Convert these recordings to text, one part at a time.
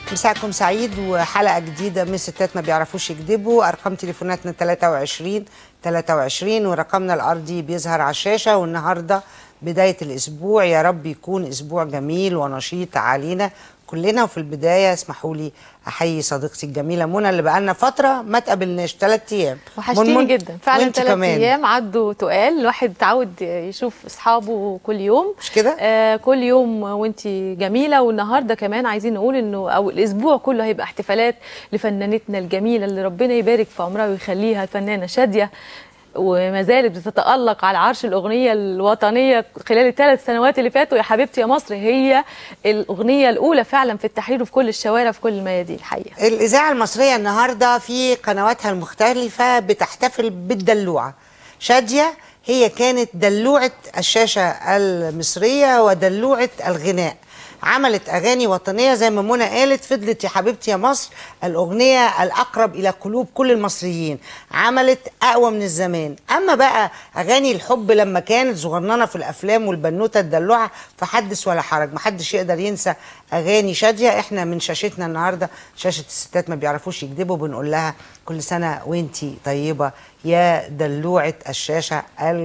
مساءكم سعيد وحلقه جديده من ستات ما بيعرفوش يكذبوا ارقام تليفوناتنا 23 23 ورقمنا الارضي بيظهر على الشاشه والنهارده بدايه الاسبوع يا رب يكون اسبوع جميل ونشيط علينا كلنا وفي البدايه اسمحوا لي احيي صديقتي الجميله منى اللي بقالنا فتره ما تقابلناش ثلاث ايام وحشتيني منمن، جدا فعلا وانت ثلاث كمان. ايام عدوا تقال الواحد اتعود يشوف اصحابه كل يوم مش كده؟ آه كل يوم وانت جميله والنهارده كمان عايزين نقول انه او الاسبوع كله هيبقى احتفالات لفنانتنا الجميله اللي ربنا يبارك في عمرها ويخليها الفنانه شاديه وما زالت بتتألق على عرش الأغنية الوطنية خلال الثلاث سنوات اللي فاتوا يا حبيبتي يا مصر هي الأغنية الأولى فعلا في التحرير وفي كل الشوارع في كل الميادين الحقيقة الإذاعة المصرية النهاردة في قنواتها المختلفة بتحتفل بالدلوعة شادية هي كانت دلوعة الشاشة المصرية ودلوعة الغناء عملت أغاني وطنية زي ما منى قالت فضلت يا حبيبتي يا مصر الأغنية الأقرب إلى قلوب كل المصريين عملت أقوى من الزمان أما بقى أغاني الحب لما كانت صغننة في الأفلام والبنوتة الدلوعة فحدث ولا حرج محدش يقدر ينسى أغاني شادية إحنا من شاشتنا النهاردة شاشة الستات ما بيعرفوش يكذبوا بنقول لها كل سنة وانتي طيبة يا دلوعة الشاشة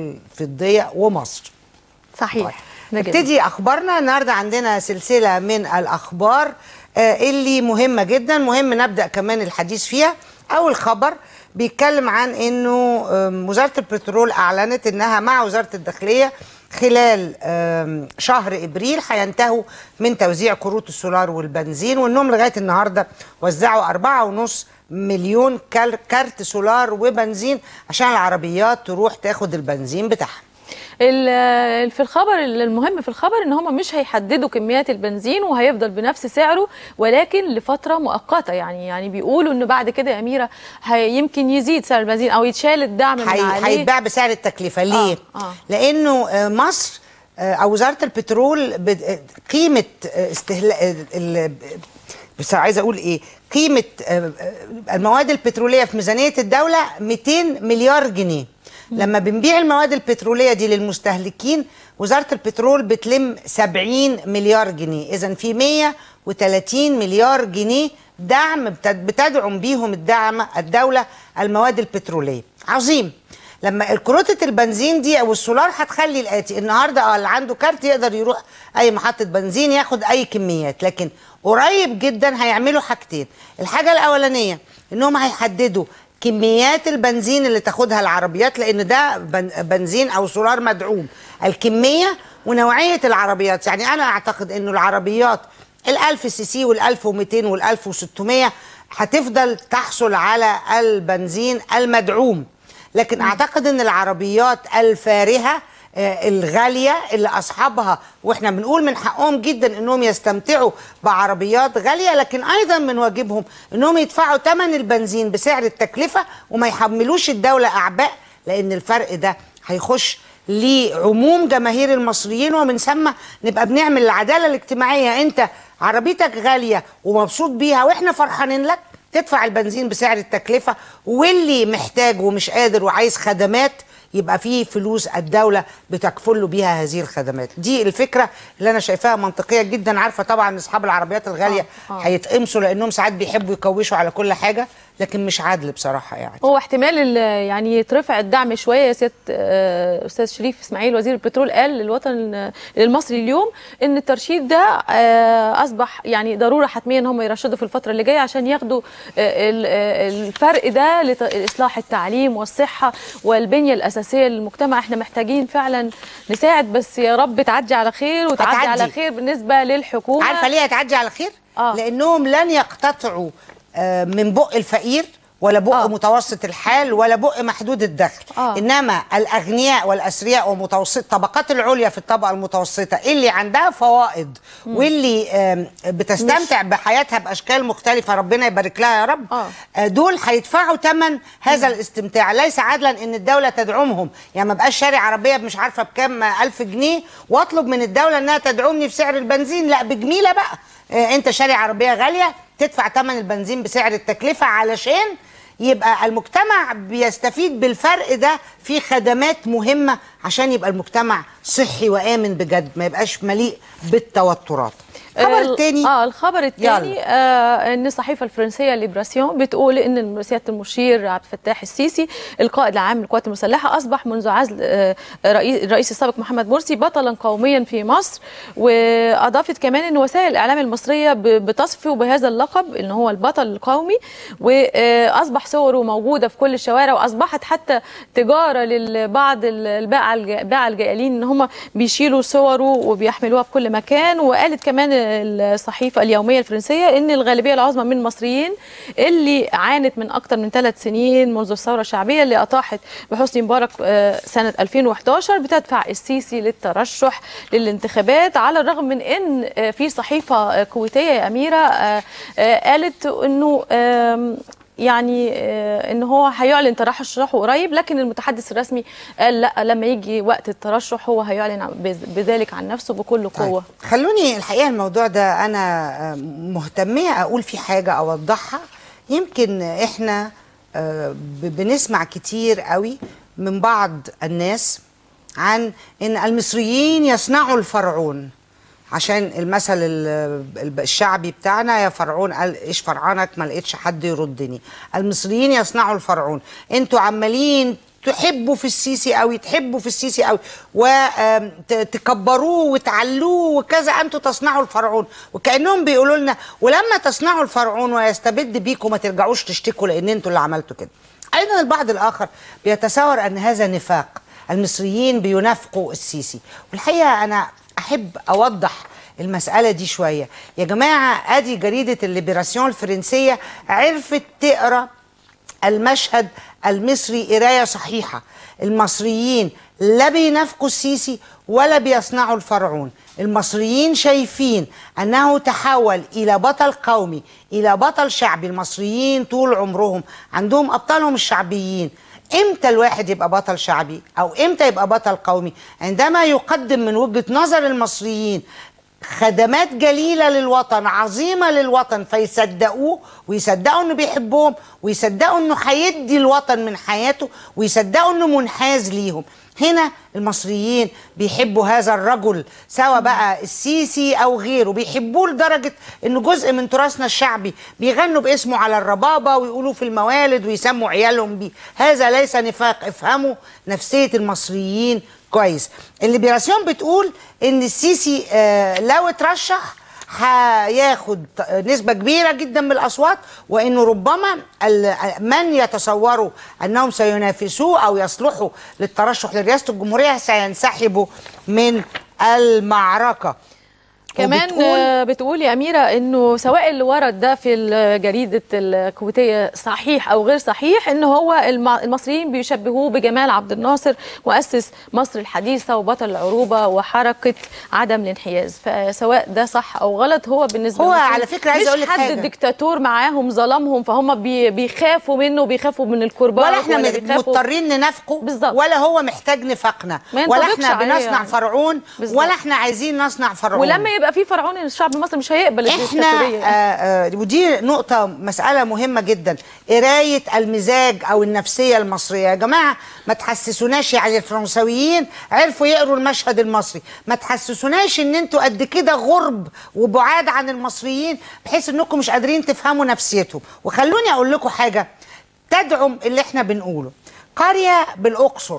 الفضية ومصر صحيح ده جدا. نبتدي اخبارنا النهارده عندنا سلسله من الاخبار آه، اللي مهمه جدا مهم نبدا كمان الحديث فيها اول خبر بيتكلم عن انه آم، وزاره البترول اعلنت انها مع وزاره الداخليه خلال آم، شهر ابريل هينتهوا من توزيع كروت السولار والبنزين وانهم لغايه النهارده وزعوا أربعة ونص مليون كال- كارت سولار وبنزين عشان العربيات تروح تاخد البنزين بتاعها ال- في الخبر المهم في الخبر ان هم مش هيحددوا كميات البنزين وهيفضل بنفس سعره ولكن لفتره مؤقته يعني يعني بيقولوا انه بعد كده يا اميره هي- يمكن يزيد سعر البنزين او يتشال الدعم من هي- عليه هيتباع بسعر التكلفه ليه؟ آه، آه. لانه آه، مصر آه، او وزاره البترول بت- آه، قيمه استهلاك بس عايزه اقول ايه؟ قيمه آه، آه، المواد البتروليه في ميزانيه الدوله 200 مليار جنيه. لما بنبيع المواد البتروليه دي للمستهلكين وزاره البترول بتلم 70 مليار جنيه، اذا في 130 مليار جنيه دعم بت- بتدعم بيهم الدعم الدوله المواد البتروليه. عظيم. لما الكروتة البنزين دي او السولار هتخلي الاتي النهارده اه اللي عنده كارت يقدر يروح اي محطه بنزين ياخد اي كميات لكن قريب جدا هيعملوا حاجتين الحاجه الاولانيه انهم هيحددوا كميات البنزين اللي تاخدها العربيات لان ده بن- بنزين او سولار مدعوم الكميه ونوعيه العربيات يعني انا اعتقد انه العربيات ال1000 سي سي وال1200 وال1600 هتفضل تحصل على البنزين المدعوم لكن اعتقد ان العربيات الفارهه آه، الغاليه اللي اصحابها واحنا بنقول من حقهم جدا انهم يستمتعوا بعربيات غاليه لكن ايضا من واجبهم انهم يدفعوا ثمن البنزين بسعر التكلفه وما يحملوش الدوله اعباء لان الفرق ده هيخش لعموم جماهير المصريين ومن ثم نبقى بنعمل العداله الاجتماعيه انت عربيتك غاليه ومبسوط بيها واحنا فرحانين لك تدفع البنزين بسعر التكلفة واللي محتاج ومش قادر وعايز خدمات يبقى فيه فلوس الدولة بتكفل له بيها هذه الخدمات دي الفكرة اللي أنا شايفاها منطقية جدا عارفة طبعا أصحاب العربيات الغالية آه، آه. هيتقمصوا لأنهم ساعات بيحبوا يكوشوا على كل حاجة لكن مش عدل بصراحة يعني هو احتمال ال- يعني يترفع الدعم شويه يا سياده آه، استاذ شريف اسماعيل وزير البترول قال للوطن المصري اليوم ان الترشيد ده آه، اصبح يعني ضروره حتميه ان هم يرشدوا في الفتره اللي جايه عشان ياخدوا آه، ال- آه، الفرق ده لاصلاح التعليم والصحه والبنيه الاساسيه للمجتمع احنا محتاجين فعلا نساعد بس يا رب تعدي على خير وتعدي هتعدي. على خير بالنسبه للحكومه عارفة ليه هتعدي على خير؟ آه. لأنهم لن يقتطعوا آه، من بق الفقير ولا بق آه. متوسط الحال ولا بق محدود الدخل آه. انما الاغنياء والاثرياء ومتوسط الطبقات العليا في الطبقه المتوسطه اللي عندها فوائد واللي آم، بتستمتع بحياتها باشكال مختلفه ربنا يبارك لها يا رب آه. آه، دول هيدفعوا ثمن هذا الاستمتاع ليس عدلا ان الدوله تدعمهم يعني ما بقاش شاري عربيه مش عارفه بكام آه، ألف جنيه واطلب من الدوله انها تدعمني في سعر البنزين لا بجميله بقى آه، انت شاري عربيه غاليه تدفع ثمن البنزين بسعر التكلفه علشان يبقى المجتمع بيستفيد بالفرق ده في خدمات مهمة عشان يبقى المجتمع صحي وآمن بجد ما يبقاش مليء بالتوترات الخبر ال- التاني اه الخبر الثاني آه ان الصحيفه الفرنسيه ليبراسيون بتقول ان سياده المشير عبد الفتاح السيسي القائد العام للقوات المسلحه اصبح منذ عزل آه رئيس الرئيس السابق محمد مرسي بطلا قوميا في مصر واضافت كمان ان وسائل الاعلام المصريه ب- بتصفه بهذا اللقب ان هو البطل القومي واصبح صوره موجوده في كل الشوارع واصبحت حتى تجاره لبعض الباعه الج- الباعه الجائلين ان هم بيشيلوا صوره وبيحملوها في كل مكان وقالت كمان الصحيفه اليوميه الفرنسيه ان الغالبيه العظمى من المصريين اللي عانت من اكثر من ثلاث سنين منذ الثوره الشعبيه اللي اطاحت بحسني مبارك آه، سنه 2011 بتدفع السيسي للترشح للانتخابات على الرغم من ان آه، في صحيفه آه، كويتيه يا اميره آه، آه، قالت انه آم، يعني آه، ان هو هيعلن ترشحه قريب لكن المتحدث الرسمي قال لا لما يجي وقت الترشح هو هيعلن عن- بذ- بذلك عن نفسه بكل قوه طيب. خلوني الحقيقه الموضوع ده انا آه، مهتميه اقول فيه حاجه اوضحها يمكن احنا آه، ب- بنسمع كتير قوي من بعض الناس عن ان المصريين يصنعوا الفرعون عشان المثل ال- ال- الشعبي بتاعنا يا فرعون قال ايش فرعانك ما لقيتش حد يردني المصريين يصنعوا الفرعون انتوا عمالين تحبوا في السيسي قوي تحبوا في السيسي قوي وتكبروه وتعلوه وكذا انتوا تصنعوا الفرعون وكانهم بيقولوا لنا ولما تصنعوا الفرعون ويستبد بيكم ما ترجعوش تشتكوا لان انتوا اللي عملتوا كده ايضا البعض الاخر بيتصور ان هذا نفاق المصريين بينافقوا السيسي والحقيقه انا احب اوضح المسألة دي شوية يا جماعة ادي جريدة الليبراسيون الفرنسية عرفت تقرأ المشهد المصري قرايه صحيحه المصريين لا بينافقوا السيسي ولا بيصنعوا الفرعون المصريين شايفين انه تحول الى بطل قومي الى بطل شعبي المصريين طول عمرهم عندهم ابطالهم الشعبيين امتى الواحد يبقى بطل شعبي او امتى يبقى بطل قومي عندما يقدم من وجهة نظر المصريين خدمات جليلة للوطن عظيمة للوطن فيصدقوه ويصدقوا انه بيحبهم ويصدقوا انه هيدي الوطن من حياته ويصدقوا انه منحاز ليهم هنا المصريين بيحبوا هذا الرجل سواء بقى السيسي او غيره بيحبوه لدرجه انه جزء من تراثنا الشعبي بيغنوا باسمه على الربابه ويقولوا في الموالد ويسموا عيالهم بيه هذا ليس نفاق افهموا نفسيه المصريين كويس الليبراسيون بتقول ان السيسي آه لو اترشح هياخد نسبة كبيرة جدا من الأصوات وإنه ربما ال- من يتصوروا أنهم سينافسوه أو يصلحوا للترشح لرئاسة الجمهورية سينسحبوا من المعركة كمان وبتقول- آه، بتقول يا أميرة أنه سواء اللي ورد ده في الجريدة الكويتية صحيح أو غير صحيح أنه هو الم- المصريين بيشبهوه بجمال عبد الناصر مؤسس مصر الحديثة وبطل العروبة وحركة عدم الانحياز فسواء ده صح أو غلط هو بالنسبة هو للمصريين على فكرة عايزة مش أقول لك حد حاجة. الدكتاتور معاهم ظلمهم فهم بي بيخافوا منه بيخافوا من الكرباج ولا احنا ولا مت- بيخافوا مضطرين ننافقه بالظبط. ولا هو محتاج نفاقنا ما ولا ينطبقش احنا عليه بنصنع يعني. فرعون بالظبط. ولا احنا عايزين نصنع فرعون ولما يبقى في فرعون الشعب المصري مش هيقبل احنا الدكتاتورية آه آه ودي نقطة مسألة مهمة جدا قراية المزاج أو النفسية المصرية يا جماعة ما تحسسوناش يعني الفرنسويين عرفوا يقروا المشهد المصري ما تحسسوناش ان انتوا قد كده غرب وبعاد عن المصريين بحيث انكم مش قادرين تفهموا نفسيتهم وخلوني اقول لكم حاجة تدعم اللي احنا بنقوله قرية بالأقصر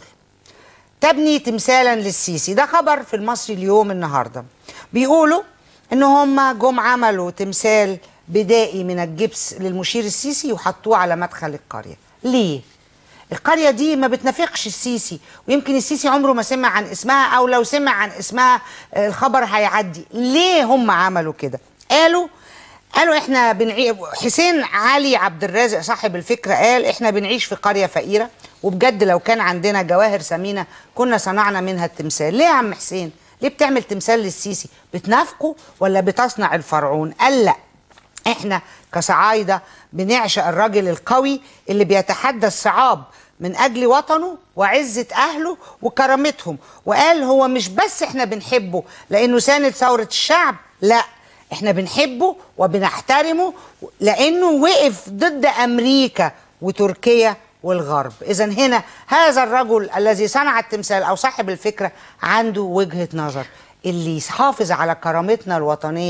تبني تمثالا للسيسي ده خبر في المصري اليوم النهارده بيقولوا ان هم جم عملوا تمثال بدائي من الجبس للمشير السيسي وحطوه على مدخل القريه ليه القريه دي ما بتنافقش السيسي ويمكن السيسي عمره ما سمع عن اسمها او لو سمع عن اسمها آه، الخبر هيعدي ليه هم عملوا كده قالوا قالوا احنا بنعيش حسين علي عبد الرازق صاحب الفكره قال احنا بنعيش في قريه فقيره وبجد لو كان عندنا جواهر ثمينه كنا صنعنا منها التمثال ليه يا عم حسين ليه بتعمل تمثال للسيسي بتنافقه ولا بتصنع الفرعون قال لا احنا كصعايده بنعشق الراجل القوي اللي بيتحدى الصعاب من اجل وطنه وعزه اهله وكرامتهم وقال هو مش بس احنا بنحبه لانه ساند ثوره الشعب لا احنا بنحبه وبنحترمه لانه وقف ضد امريكا وتركيا والغرب اذا هنا هذا الرجل الذي صنع التمثال او صاحب الفكره عنده وجهه نظر اللي يحافظ على كرامتنا الوطنيه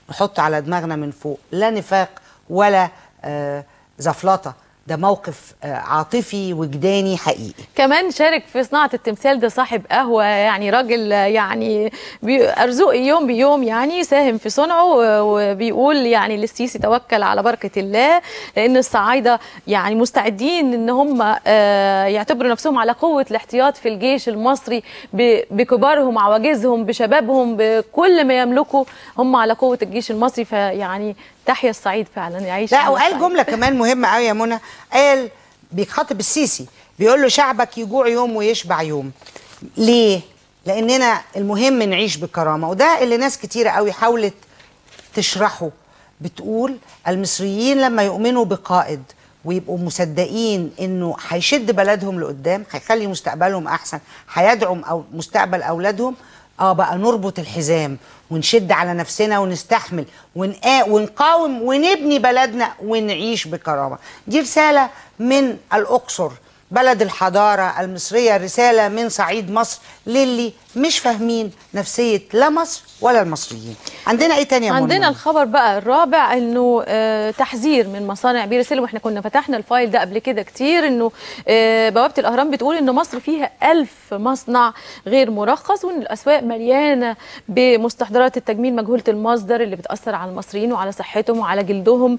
نحط على دماغنا من فوق لا نفاق ولا آه زفلطه ده موقف آه عاطفي وجداني حقيقي كمان شارك في صناعة التمثال ده صاحب قهوة يعني راجل يعني بي- أرزقي يوم بيوم يعني ساهم في صنعه و- وبيقول يعني للسيسي توكل على بركة الله لأن الصعايدة يعني مستعدين إن هم آه، يعتبروا نفسهم على قوة الاحتياط في الجيش المصري ب- بكبارهم عواجزهم بشبابهم بكل ما يملكوا هم على قوة الجيش المصري فيعني تحيا الصعيد فعلا يعيش لا على وقال الصعيد. جمله كمان مهمه قوي يا منى قال بيخاطب السيسي بيقول له شعبك يجوع يوم ويشبع يوم ليه لاننا المهم نعيش بكرامه وده اللي ناس كتيره قوي حاولت تشرحه بتقول المصريين لما يؤمنوا بقائد ويبقوا مصدقين انه هيشد بلدهم لقدام هيخلي مستقبلهم احسن هيدعم او مستقبل اولادهم اه بقى نربط الحزام ونشد على نفسنا ونستحمل ونقا ونقاوم ونبني بلدنا ونعيش بكرامه دي رساله من الاقصر بلد الحضارة المصرية رسالة من صعيد مصر للي مش فاهمين نفسية لا مصر ولا المصريين عندنا ايه تاني يا منى؟ عندنا الخبر بقى الرابع انه آه تحذير من مصانع بير السلم واحنا كنا فتحنا الفايل ده قبل كده كتير انه آه بوابه الاهرام بتقول ان مصر فيها ألف مصنع غير مرخص وان الاسواق مليانه بمستحضرات التجميل مجهوله المصدر اللي بتاثر على المصريين وعلى صحتهم وعلى جلدهم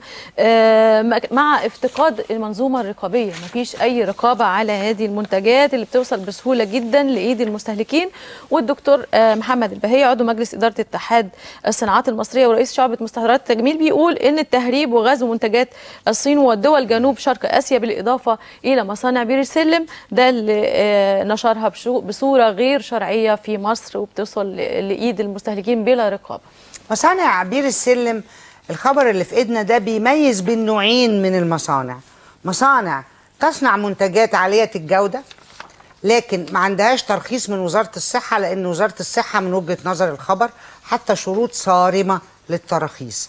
آه مع افتقاد المنظومه الرقابيه مفيش اي رقابه على هذه المنتجات اللي بتوصل بسهوله جدا لايد المستهلكين والدكتور آه محمد البهي عضو مجلس اداره اتحاد الصناعات المصريه ورئيس شعبه مستحضرات التجميل بيقول ان التهريب وغزو منتجات الصين والدول جنوب شرق اسيا بالاضافه الى مصانع بير السلم ده اللي آه، نشرها بشو- بصوره غير شرعيه في مصر وبتوصل ل- لايد المستهلكين بلا رقابه مصانع بير السلم الخبر اللي في ايدنا ده بيميز بين نوعين من المصانع مصانع تصنع منتجات عالية الجودة لكن ما عندهاش ترخيص من وزارة الصحة لأن وزارة الصحة من وجهة نظر الخبر حتى شروط صارمة للتراخيص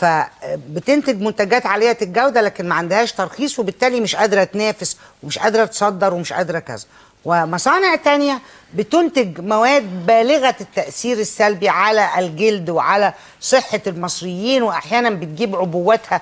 فبتنتج منتجات عالية الجودة لكن ما عندهاش ترخيص وبالتالي مش قادرة تنافس ومش قادرة تصدر ومش قادرة كذا ومصانع تانية بتنتج مواد بالغة التأثير السلبي على الجلد وعلى صحة المصريين وأحيانا بتجيب عبواتها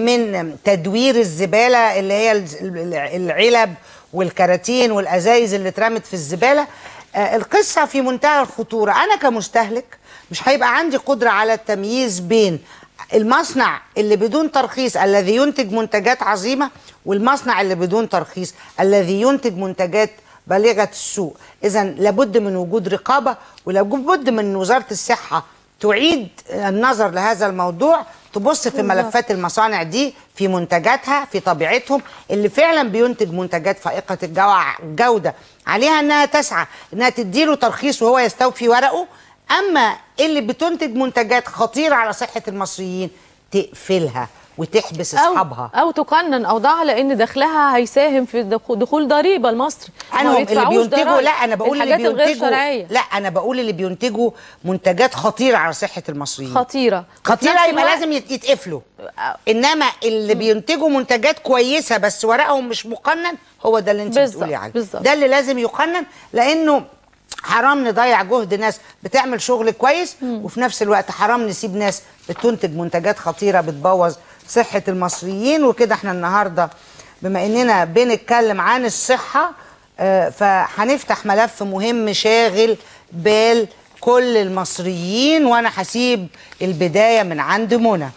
من تدوير الزبالة اللي هي الز- العلب والكراتين والأزايز اللي اترمت في الزبالة آه، القصة في منتهى الخطورة أنا كمستهلك مش هيبقى عندي قدرة على التمييز بين المصنع اللي بدون ترخيص الذي ينتج منتجات عظيمة والمصنع اللي بدون ترخيص الذي ينتج منتجات بالغة السوء إذا لابد من وجود رقابة ولابد من وزارة الصحة تعيد النظر لهذا الموضوع تبص في بالظبط. ملفات المصانع دي في منتجاتها في طبيعتهم اللي فعلا بينتج منتجات فائقة الجو- الجودة عليها انها تسعى انها تديله ترخيص وهو يستوفي ورقه اما اللي بتنتج منتجات خطيرة على صحة المصريين تقفلها وتحبس اصحابها او تقنن اوضاعها لان دخلها هيساهم في دخو- دخول ضريبه لمصر ما عنهم اللي يدفعوش بينتجوا ضرايب. لا انا بقول اللي الحاجات الغير بينتجوا شرعيه لا انا بقول اللي بينتجوا منتجات خطيره على صحه المصريين خطيره وفي خطيره نفس يبقى الوقت- لازم يت- يتقفلوا انما اللي بينتجوا منتجات كويسه بس ورقهم مش مقنن هو ده اللي انت بالظبط، بتقولي عليه بالظبط. ده اللي لازم يقنن لانه حرام نضيع جهد ناس بتعمل شغل كويس وفي نفس الوقت حرام نسيب ناس بتنتج منتجات خطيره بتبوظ صحه المصريين وكده احنا النهارده بما اننا بنتكلم عن الصحه آه، فهنفتح ملف مهم شاغل بال كل المصريين وانا هسيب البدايه من عند منى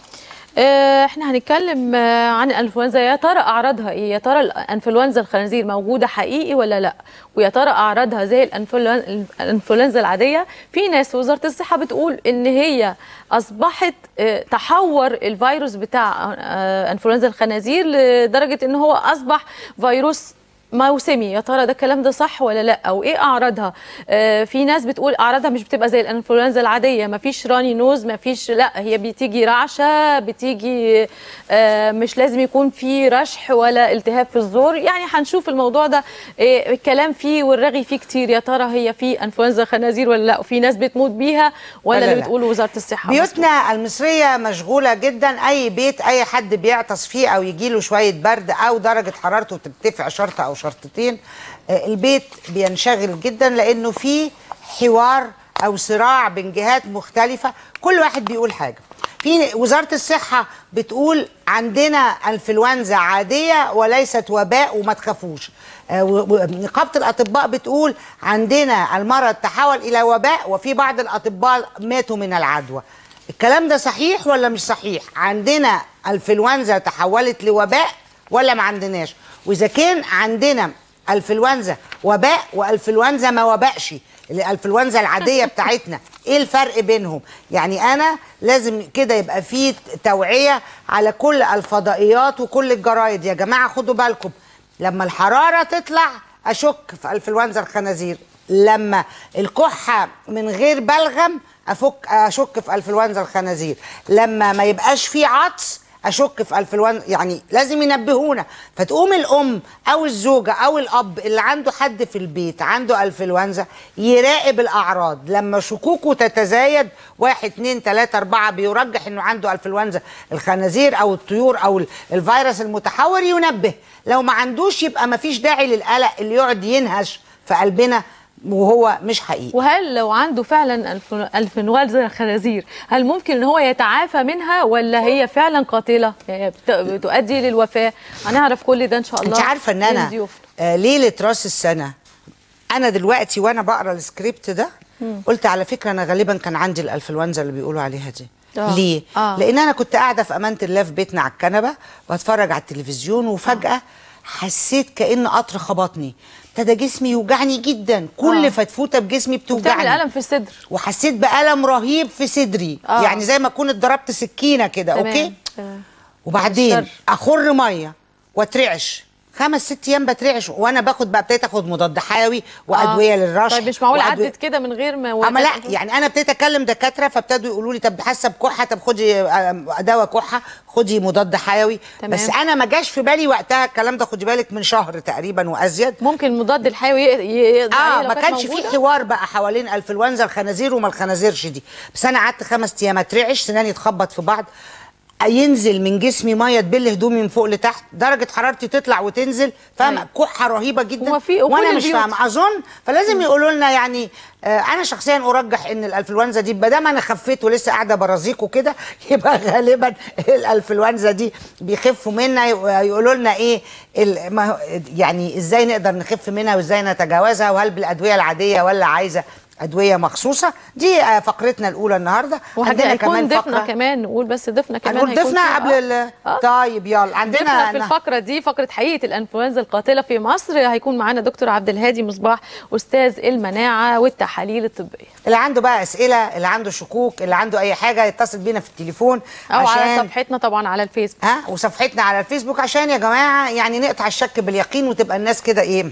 آه، احنا هنتكلم آه، عن الانفلونزا يا ترى اعراضها ايه يا ترى الانفلونزا الخنازير موجوده حقيقي ولا لا ويا ترى اعراضها زي الأنفلون- الانفلونزا العاديه في ناس في وزاره الصحه بتقول ان هي اصبحت آه، تحور الفيروس بتاع آه، انفلونزا الخنازير لدرجه ان هو اصبح فيروس موسمي يا ترى ده الكلام ده صح ولا لا او ايه اعراضها آه في ناس بتقول اعراضها مش بتبقى زي الانفلونزا العاديه مفيش راني نوز مفيش لا هي بتيجي رعشه بتيجي آه مش لازم يكون في رشح ولا التهاب في الزور يعني هنشوف الموضوع ده آه الكلام فيه والرغي فيه كتير يا ترى هي في انفلونزا خنازير ولا لا وفي ناس بتموت بيها ولا ولا اللي لا. بتقول وزاره الصحه مظبوط. بيوتنا المصرية مشغولة جدا أي بيت أي حد بيعطس فيه أو يجيله شوية برد أو درجة حرارته ترتفع شرطة أو شرطتين آه، البيت بينشغل جدا لأنه في حوار أو صراع بين جهات مختلفة كل واحد بيقول حاجة في وزاره الصحه بتقول عندنا انفلونزا عاديه وليست وباء وما تخافوش آه، و- و- نقابه الاطباء بتقول عندنا المرض تحول الى وباء وفي بعض الاطباء ماتوا من العدوى الكلام ده صحيح ولا مش صحيح عندنا انفلونزا تحولت لوباء ولا ما عندناش واذا كان عندنا انفلونزا وباء وانفلونزا ما وباءش الانفلونزا العاديه بتاعتنا ايه الفرق بينهم يعني انا لازم كده يبقى في توعيه على كل الفضائيات وكل الجرايد يا جماعه خدوا بالكم لما الحراره تطلع اشك في انفلونزا الخنازير لما الكحه من غير بلغم افك اشك في انفلونزا الخنازير لما ما يبقاش في عطس اشك في انفلونزا يعني لازم ينبهونا فتقوم الام او الزوجه او الاب اللي عنده حد في البيت عنده انفلونزا يراقب الاعراض لما شكوكه تتزايد واحد اتنين تلاته اربعه بيرجح انه عنده انفلونزا الخنازير او الطيور او ال- الفيروس المتحور ينبه لو ما عندوش يبقى ما فيش داعي للقلق اللي يقعد ينهش في قلبنا وهو مش حقيقي وهل لو عنده فعلا الف- انفلونزا الخنازير هل ممكن ان هو يتعافى منها ولا هي فعلا قاتله يعني بت- بتؤدي للوفاه هنعرف كل ده ان شاء الله انت عارفه ان من انا ضيوفنا. آه ليله راس السنه انا دلوقتي وانا بقرا السكريبت ده قلت على فكره انا غالبا كان عندي الانفلونزا اللي بيقولوا عليها دي آه. ليه؟ آه. لان انا كنت قاعده في امانه الله في بيتنا على الكنبه واتفرج على التلفزيون وفجاه حسيت كان قطر خبطني ابتدى جسمي يوجعني جدا كل آه. فتفوته بجسمي بتعمل بتوجعني الم في الصدر وحسيت بألم رهيب في صدري آه. يعني زي ما اكون اتضربت سكينه كده تمام، اوكي تمام. وبعدين الشر. اخر ميه واترعش خمس ست ايام بترعش وانا باخد بقى ابتديت اخد مضاد حيوي وادويه آه. للرشح طيب مش معقول وأدوية- عدت كده من غير ما اما لا يعني انا ابتديت اكلم دكاتره فابتدوا يقولوا لي طب حاسه بكحه طب خدي آه، دواء كحه خدي مضاد حيوي تمام. بس انا ما جاش في بالي وقتها الكلام ده خدي بالك من شهر تقريبا وازيد ممكن المضاد الحيوي ي- ي- يقضي عليه اه لو ما كانت كانش في موجودة؟ حوار بقى حوالين انفلونزا الخنازير وما الخنازيرش دي بس انا قعدت خمس ايام اترعش سناني تخبط في بعض ينزل من جسمي ميه تبل هدومي من فوق لتحت درجه حرارتي تطلع وتنزل فاهمه أيوة. كحه رهيبه جدا هو في- وكل وانا مش البيوت. فاهمه اظن فلازم يقولوا لنا يعني آه انا شخصيا ارجح ان الانفلونزا دي ما دام انا خفيت ولسه قاعده برازيك وكده يبقى غالبا الانفلونزا دي بيخفوا منها يقولوا لنا ايه ال- ما هو- يعني ازاي نقدر نخف منها وازاي نتجاوزها وهل بالادويه العاديه ولا عايزه ادويه مخصوصه دي آه، فقرتنا الاولى النهارده وهيكون ضيفنا كمان نقول بس ضيفنا كمان هنقول هيكون ضيفنا فيها- قبل ال... آه. طيب يلا ضيفنا عندنا في الفقرة دي فقرة حقيقة الأنفلونزا القاتلة في مصر هيكون معانا دكتور عبد الهادي مصباح أستاذ المناعة والتحاليل الطبية اللي عنده بقى اسئله اللي عنده شكوك اللي عنده اي حاجه يتصل بينا في التليفون أو على عشان صفحتنا طبعا على الفيسبوك ها وصفحتنا على الفيسبوك عشان يا جماعه يعني نقطع الشك باليقين وتبقى الناس كده ايه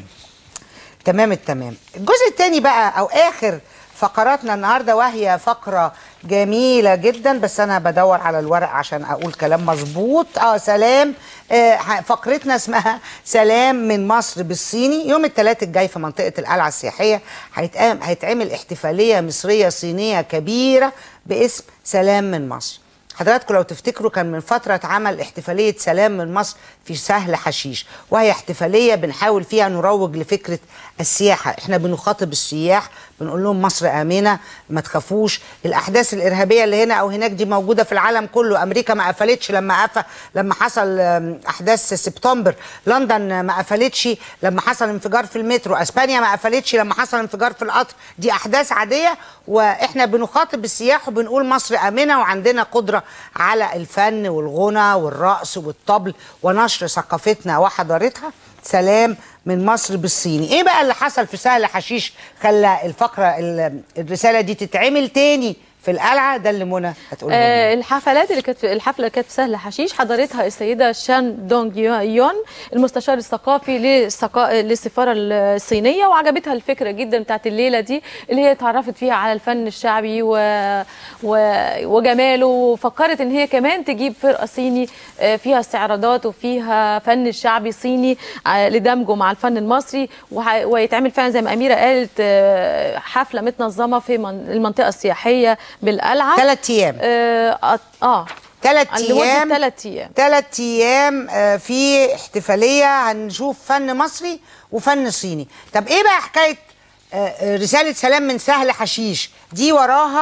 تمام التمام الجزء الثاني بقى او اخر فقراتنا النهارده وهي فقره جميله جدا بس انا بدور على الورق عشان اقول كلام مظبوط اه سلام آه ح- فقرتنا اسمها سلام من مصر بالصيني يوم الثلاث الجاي في منطقه القلعه السياحيه هيتقام هيتعمل احتفاليه مصريه صينيه كبيره باسم سلام من مصر حضراتكم لو تفتكروا كان من فترة اتعمل احتفالية سلام من مصر في سهل حشيش وهي احتفالية بنحاول فيها نروج لفكرة السياحة احنا بنخاطب السياح بنقول لهم مصر آمنة ما تخافوش الأحداث الإرهابية اللي هنا أو هناك دي موجودة في العالم كله أمريكا ما قفلتش لما قفل لما حصل آم، أحداث سبتمبر لندن ما قفلتش لما حصل انفجار في المترو أسبانيا ما قفلتش لما حصل انفجار في القطر دي أحداث عادية وإحنا بنخاطب السياح وبنقول مصر آمنة وعندنا قدرة على الفن والغنى والرقص والطبل ونشر ثقافتنا وحضارتها سلام من مصر بالصيني ايه بقى اللي حصل في سهل حشيش خلى الفقره ال- الرساله دي تتعمل تاني في القلعه ده اللي منى هتقوله لنا. آه الحفلات اللي كانت في الحفله اللي كانت في سهل حشيش حضرتها السيده شان دونج يون المستشار الثقافي للثقا... للسفاره الصينيه وعجبتها الفكره جدا بتاعت الليله دي اللي هي اتعرفت فيها على الفن الشعبي و... و... وجماله وفكرت ان هي كمان تجيب فرقه صيني آه، فيها استعراضات وفيها فن شعبي صيني آه، لدمجه مع الفن المصري وه... ويتعمل فعلا زي ما اميره قالت آه، حفله متنظمه في من... المنطقه السياحيه بالقلعه ثلاث ايام اه اه ثلاث لمدة ايام ثلاث ايام ثلاث ايام آه، في احتفاليه هنشوف فن مصري وفن صيني طب ايه بقى حكايه آه، آه، رساله سلام من سهل حشيش دي وراها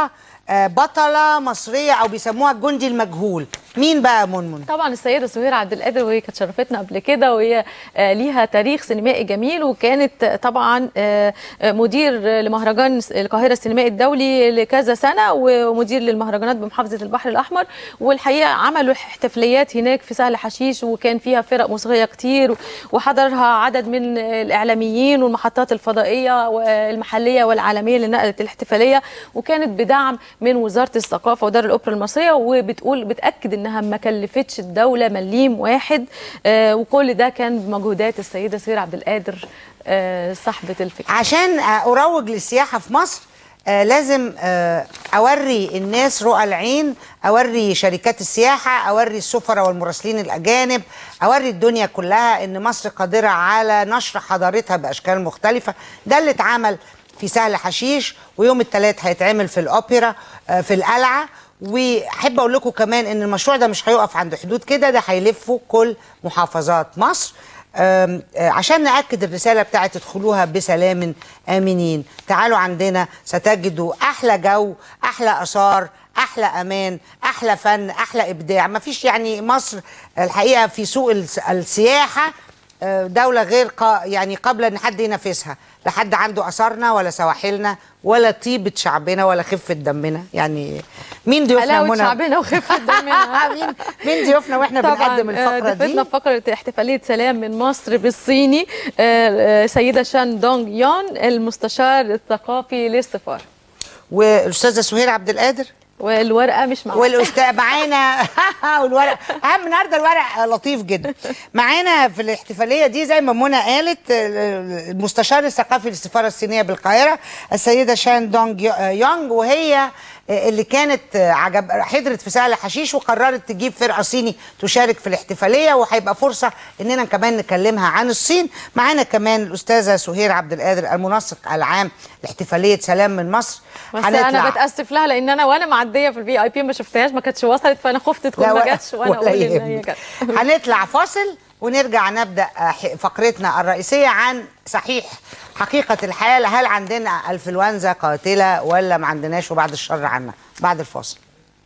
آه، بطله مصريه او بيسموها الجندي المجهول مين بقى منمن طبعا السيده سهير عبد القادر وهي كانت شرفتنا قبل كده وهي آه، ليها تاريخ سينمائي جميل وكانت آه، طبعا آه، آه، مدير لمهرجان القاهره السينمائي الدولي لكذا سنه ومدير للمهرجانات بمحافظه البحر الاحمر والحقيقه عملوا احتفاليات هناك في سهل حشيش وكان فيها فرق موسيقيه كتير وحضرها عدد من الاعلاميين والمحطات الفضائيه والمحليه والعالميه اللي نقلت الاحتفاليه وكانت بدعم من وزاره الثقافه ودار الاوبرا المصريه وبتقول بتاكد انها ما كلفتش الدوله مليم واحد آه وكل ده كان بمجهودات السيده سهير عبد القادر آه صاحبه الفكره عشان آه، اروج للسياحه في مصر آه لازم آه اوري الناس رؤى العين اوري شركات السياحه اوري السفراء والمراسلين الاجانب اوري الدنيا كلها ان مصر قادره على نشر حضارتها باشكال مختلفه ده اللي اتعمل في سهل حشيش ويوم الثلاث هيتعمل في الاوبرا آه في القلعه واحب اقول لكم كمان ان المشروع ده مش هيقف عند حدود كده ده هيلفوا كل محافظات مصر آم، آه، عشان نأكد الرسالة بتاعت ادخلوها بسلام آمنين تعالوا عندنا ستجدوا أحلى جو أحلى آثار أحلى أمان أحلى فن أحلى إبداع مفيش يعني مصر الحقيقة في سوق الس- السياحة آه، دولة غير قا يعني قبل ان حد ينافسها لا حد عنده اثارنا ولا سواحلنا ولا طيبة شعبنا ولا خفة دمنا يعني مين ضيوفنا حلاوه منى شعبنا وخفه دمنا مين مين ضيوفنا واحنا بنقدم الفقرة دي ضيفتنا في فقره احتفاليه سلام من مصر بالصيني آه، آه، سيده شان دونغ يون المستشار الثقافي للسفاره والاستاذة سهير عبد القادر والورقه مش معانا والاستاذ معانا والورق اهم النهارده الورق لطيف جدا معانا في الاحتفاليه دي زي ما منى قالت المستشار الثقافي للسفاره الصينيه بالقاهره السيده شان دونج يونغ وهي اللي كانت عجب حضرت في سهل حشيش وقررت تجيب فرقه صيني تشارك في الاحتفاليه وهيبقى فرصه اننا كمان نكلمها عن الصين معانا كمان الاستاذه سهير عبد القادر المنسق العام لاحتفاليه سلام من مصر بس انا بتاسف لها لان انا وانا معديه في الفي اي بي ما شفتهاش ما كانتش وصلت فانا خفت تكون لا ما ولا- جاتش وانا ولا اقول ان هي يهمك. جت هنطلع فاصل ونرجع نبدا آه، ح- فقرتنا الرئيسيه عن صحيح حقيقه الحال هل عندنا انفلونزا قاتله ولا ما عندناش وبعد الشر عنا بعد الفاصل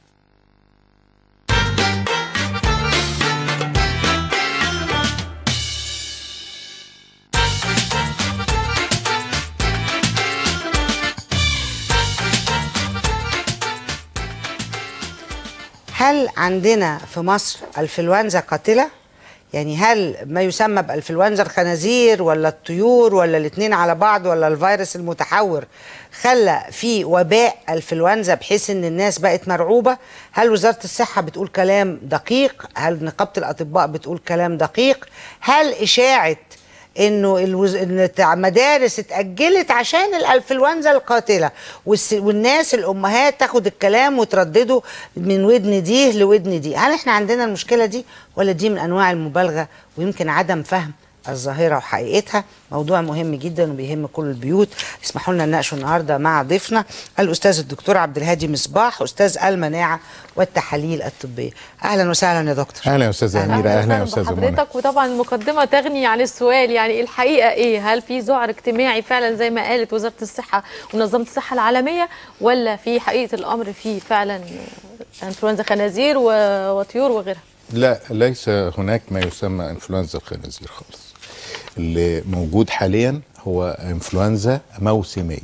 هل عندنا في مصر انفلونزا قاتله؟ يعني هل ما يسمى بانفلونزا الخنازير ولا الطيور ولا الاثنين على بعض ولا الفيروس المتحور خلى في وباء انفلونزا بحيث ان الناس بقت مرعوبه؟ هل وزاره الصحه بتقول كلام دقيق؟ هل نقابه الاطباء بتقول كلام دقيق؟ هل اشاعه انه الوز... ان تع- مدارس اتاجلت عشان الانفلونزا القاتله والس... والناس الامهات تاخد الكلام وتردده من ودن دي لودن دي هل احنا عندنا المشكله دي ولا دي من انواع المبالغه ويمكن عدم فهم الظاهره وحقيقتها موضوع مهم جدا وبيهم كل البيوت اسمحوا لنا نناقشه النهارده مع ضيفنا الاستاذ الدكتور عبد الهادي مصباح استاذ المناعه والتحاليل الطبيه اهلا وسهلا يا دكتور اهلا يا استاذه اميره اهلا يا استاذه منى حضرتك وطبعا المقدمه تغني عن السؤال يعني الحقيقه ايه هل في ذعر اجتماعي فعلا زي ما قالت وزاره الصحه ومنظمه الصحه العالميه ولا في حقيقه الامر في فعلا انفلونزا خنازير و- وطيور وغيرها لا ليس هناك ما يسمى انفلونزا الخنازير خالص اللي موجود حاليا هو انفلونزا موسميه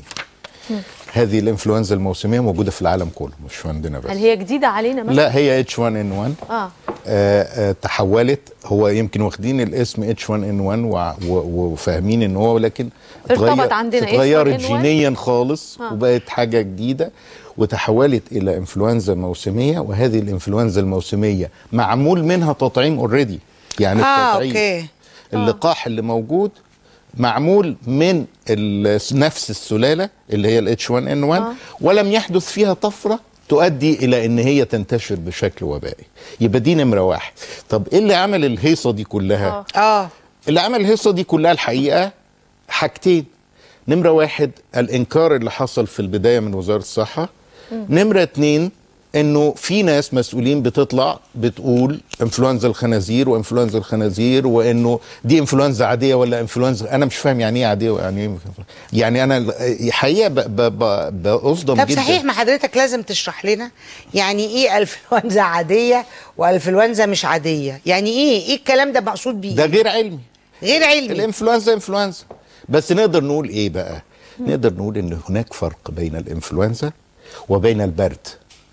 هذه الانفلونزا الموسميه موجوده في العالم كله مش عندنا بس هل هي جديده علينا مثلا لا هي اتش 1 ان 1 اه آه، تحولت هو يمكن واخدين الاسم اتش 1 ان 1 وفاهمين ان هو لكن ارتبط عندنا اتغيرت H1N1. جينيا خالص آه. وبقت حاجه جديده وتحولت الى انفلونزا موسميه وهذه الانفلونزا الموسميه معمول منها تطعيم اوريدي يعني اه التطعيم اوكي اللقاح اللي موجود معمول من ال- نفس السلاله اللي هي الاتش 1 ان 1 آه. ولم يحدث فيها طفره تؤدي الى ان هي تنتشر بشكل وبائي يبقى دي نمره واحد طب ايه اللي عمل الهيصه دي كلها آه. اه اللي عمل الهيصه دي كلها الحقيقه حاجتين نمره واحد الانكار اللي حصل في البدايه من وزاره الصحه نمره اتنين انه في ناس مسؤولين بتطلع بتقول انفلونزا الخنازير وانفلونزا الخنازير وانه دي انفلونزا عاديه ولا انفلونزا انا مش فاهم يعني ايه عاديه ويعني ايه يعني انا حقيقه ب- ب- ب- بصدم طب جدا صحيح ما حضرتك لازم تشرح لنا يعني ايه انفلونزا عاديه وانفلونزا مش عاديه يعني ايه ايه الكلام ده مقصود بيه ده غير علمي غير علمي الانفلونزا انفلونزا بس نقدر نقول ايه بقى نقدر نقول ان هناك فرق بين الانفلونزا وبين البرد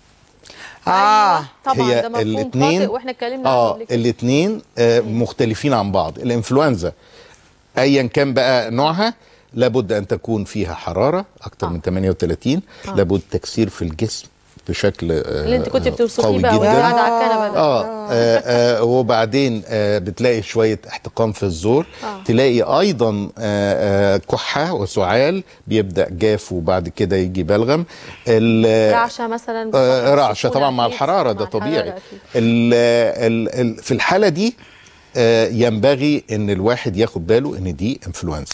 اه طبعا هي ده مفهوم الاثنين خاطئ واحنا اتكلمنا عنه اه قبل كده. الاثنين آه مختلفين عن بعض الانفلونزا ايا كان بقى نوعها لابد ان تكون فيها حراره اكتر آه. من 38 لابد تكسير في الجسم بشكل آه اللي انت كنت بتوصفيه قوي بقى جدا وانت قاعده على الكنبه ده آه, آه, آه وبعدين آه بتلاقي شويه احتقان في الزور آه. تلاقي ايضا آه آه كحه وسعال بيبدا جاف وبعد كده يجي بلغم ال- رعشه مثلا آه، بتحصل رعشه سخونة طبعا مع أكيد. الحراره ده مع الحرارة طبيعي أكيد. ال ال ال في الحاله دي آه، ينبغي ان الواحد ياخد باله ان دي انفلونزا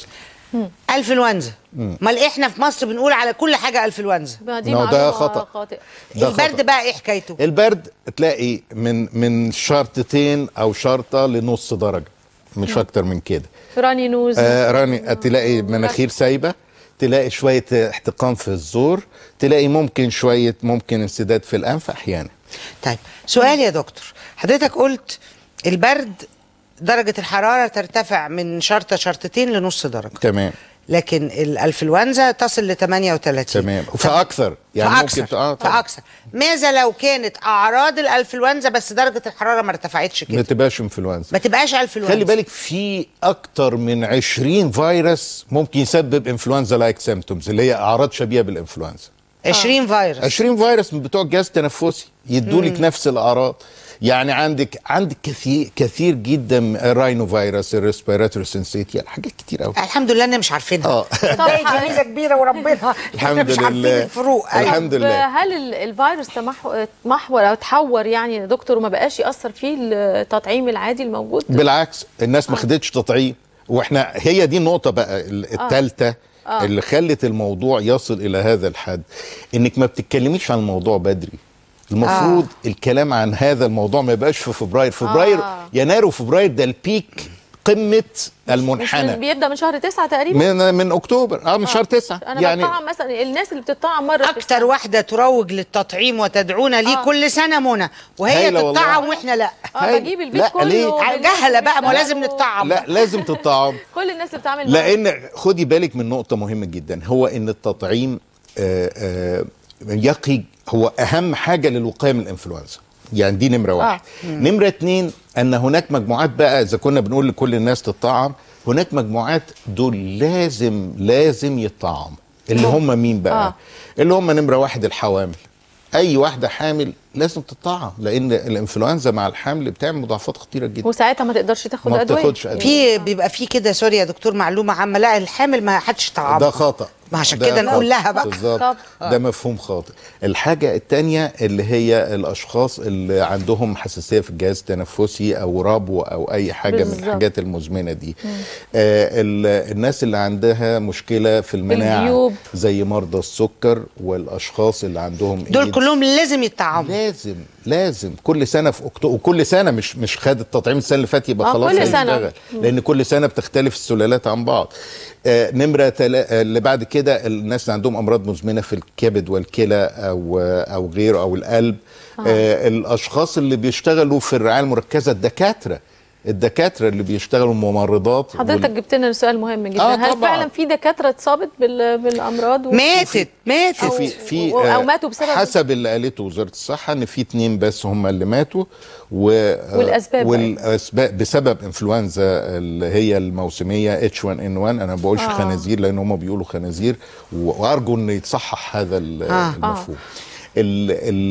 انفلونزا امال احنا في مصر بنقول على كل حاجه انفلونزا ما دي ما هو ده معلومة خطأ. خاطئة. ده البرد خطأ. بقى ايه حكايته البرد تلاقي من من شرطتين او شرطه لنص درجه مش اكتر من كده راني نوز آه راني تلاقي مناخير سايبه تلاقي شويه احتقان في الزور تلاقي ممكن شويه ممكن انسداد في الانف احيانا طيب سؤال يا دكتور حضرتك قلت البرد درجه الحراره ترتفع من شرطه شرطتين لنص درجه تمام لكن الانفلونزا تصل ل 38 تمام فاكثر يعني فاكثر ممكن اه طبعاً. فاكثر ماذا لو كانت اعراض الانفلونزا بس درجه الحراره ما ارتفعتش ما كده تبقاش انفلونزا ما تبقاش انفلونزا خلي بالك في اكتر من 20 فيروس ممكن يسبب انفلونزا لايك سيمتومز اللي هي اعراض شبيهه بالانفلونزا 20 فيروس 20 فيروس من بتوع الجهاز التنفسي يدوا لك نفس الاعراض يعني عندك عندك كثير كثير جدا من الراينو فيروس الريسبيراتوري سنسيتي حاجات كتير قوي الحمد لله اني مش عارفينها اه طبعا دي ميزه كبيره وربنا إحنا الحمد مش عارفين لله. الفروق أيوة. الحمد طب لله. هل ال- الفيروس تمح- تمحور او تحور يعني يا دكتور وما بقاش ياثر فيه التطعيم العادي الموجود بالعكس الناس ما خدتش تطعيم واحنا هي دي النقطه بقى الثالثه آه. اللي خلت الموضوع يصل الى هذا الحد انك ما بتتكلميش عن الموضوع بدري المفروض آه. الكلام عن هذا الموضوع ما يبقاش في فبراير فبراير آه. آه. يناير وفبراير ده البيك قمه مش المنحنى من بيبدا من شهر تسعة تقريبا من من اكتوبر اه من شهر تسعة انا يعني بطعم مثلا الناس اللي بتطعم مره في اكتر السنة. واحده تروج للتطعيم وتدعونا ليه آه. كل سنه منى وهي هايلة والله. تطعم واحنا لا اه هاي- بجيب البيت لا، كله ليه؟ بالناس جهله اللي بقى ما لازم بيشتغلوا. نتطعم لا لازم تطعم كل الناس اللي بتعمل معاهم. لان خدي بالك من نقطه مهمه جدا هو ان التطعيم آه، آه، يقي هو اهم حاجه للوقايه من الانفلونزا يعني دي نمره واحد آه. نمره اتنين ان هناك مجموعات بقى اذا كنا بنقول لكل الناس تطعم هناك مجموعات دول لازم لازم يطعموا اللي هم مين بقى آه. اللي هم نمره واحد الحوامل اي واحده حامل لازم تطعم لان الانفلونزا مع الحمل بتعمل مضاعفات خطيره جدا وساعتها ما تقدرش تاخد ما ادويه بتاخدش أدوية. في بيبقى في كده سوري يا دكتور معلومه عامه لا الحامل ما حدش ده طعام خطأ ما عشان ده كده خطأ. نقول لها بقى. بالظبط طب. ده مفهوم خاطئ الحاجة التانية اللي هي الأشخاص اللي عندهم حساسية في الجهاز التنفسي أو ربو أو أي حاجة بالظبط. من الحاجات المزمنة دي آه ال- الناس اللي عندها مشكلة في المناعة الجيوب. زي مرضى السكر والأشخاص اللي عندهم دول إيدز. كلهم لازم يتطعموا لازم لازم كل سنه في اكتوبر وكل سنه مش مش خد التطعيم السنه اللي فاتت يبقى آه، خلاص كل سنة. هيشتغل لان كل سنه بتختلف السلالات عن بعض آه نمره تلا... آه، اللي بعد كده الناس اللي عندهم امراض مزمنه في الكبد والكلى او آه، او غيره او القلب آه. آه الاشخاص اللي بيشتغلوا في الرعايه المركزه الدكاتره الدكاتره اللي بيشتغلوا ممرضات حضرتك وال- جبت لنا سؤال مهم جدا آه، هل طبعاً. فعلا في دكاتره اتصابت بال- بالامراض و... ماتت ماتت أو- في في و- أو آه، ماتوا بسبب- حسب اللي قالته وزاره الصحه ان في اتنين بس هم اللي ماتوا و آه، والأسباب بقى. والاسباب بسبب انفلونزا اللي هي الموسميه اتش 1 ان 1 انا ما بقولش آه. آه. خنازير لان هم بيقولوا خنازير و- وارجو ان يتصحح هذا ال- آه. المفهوم ال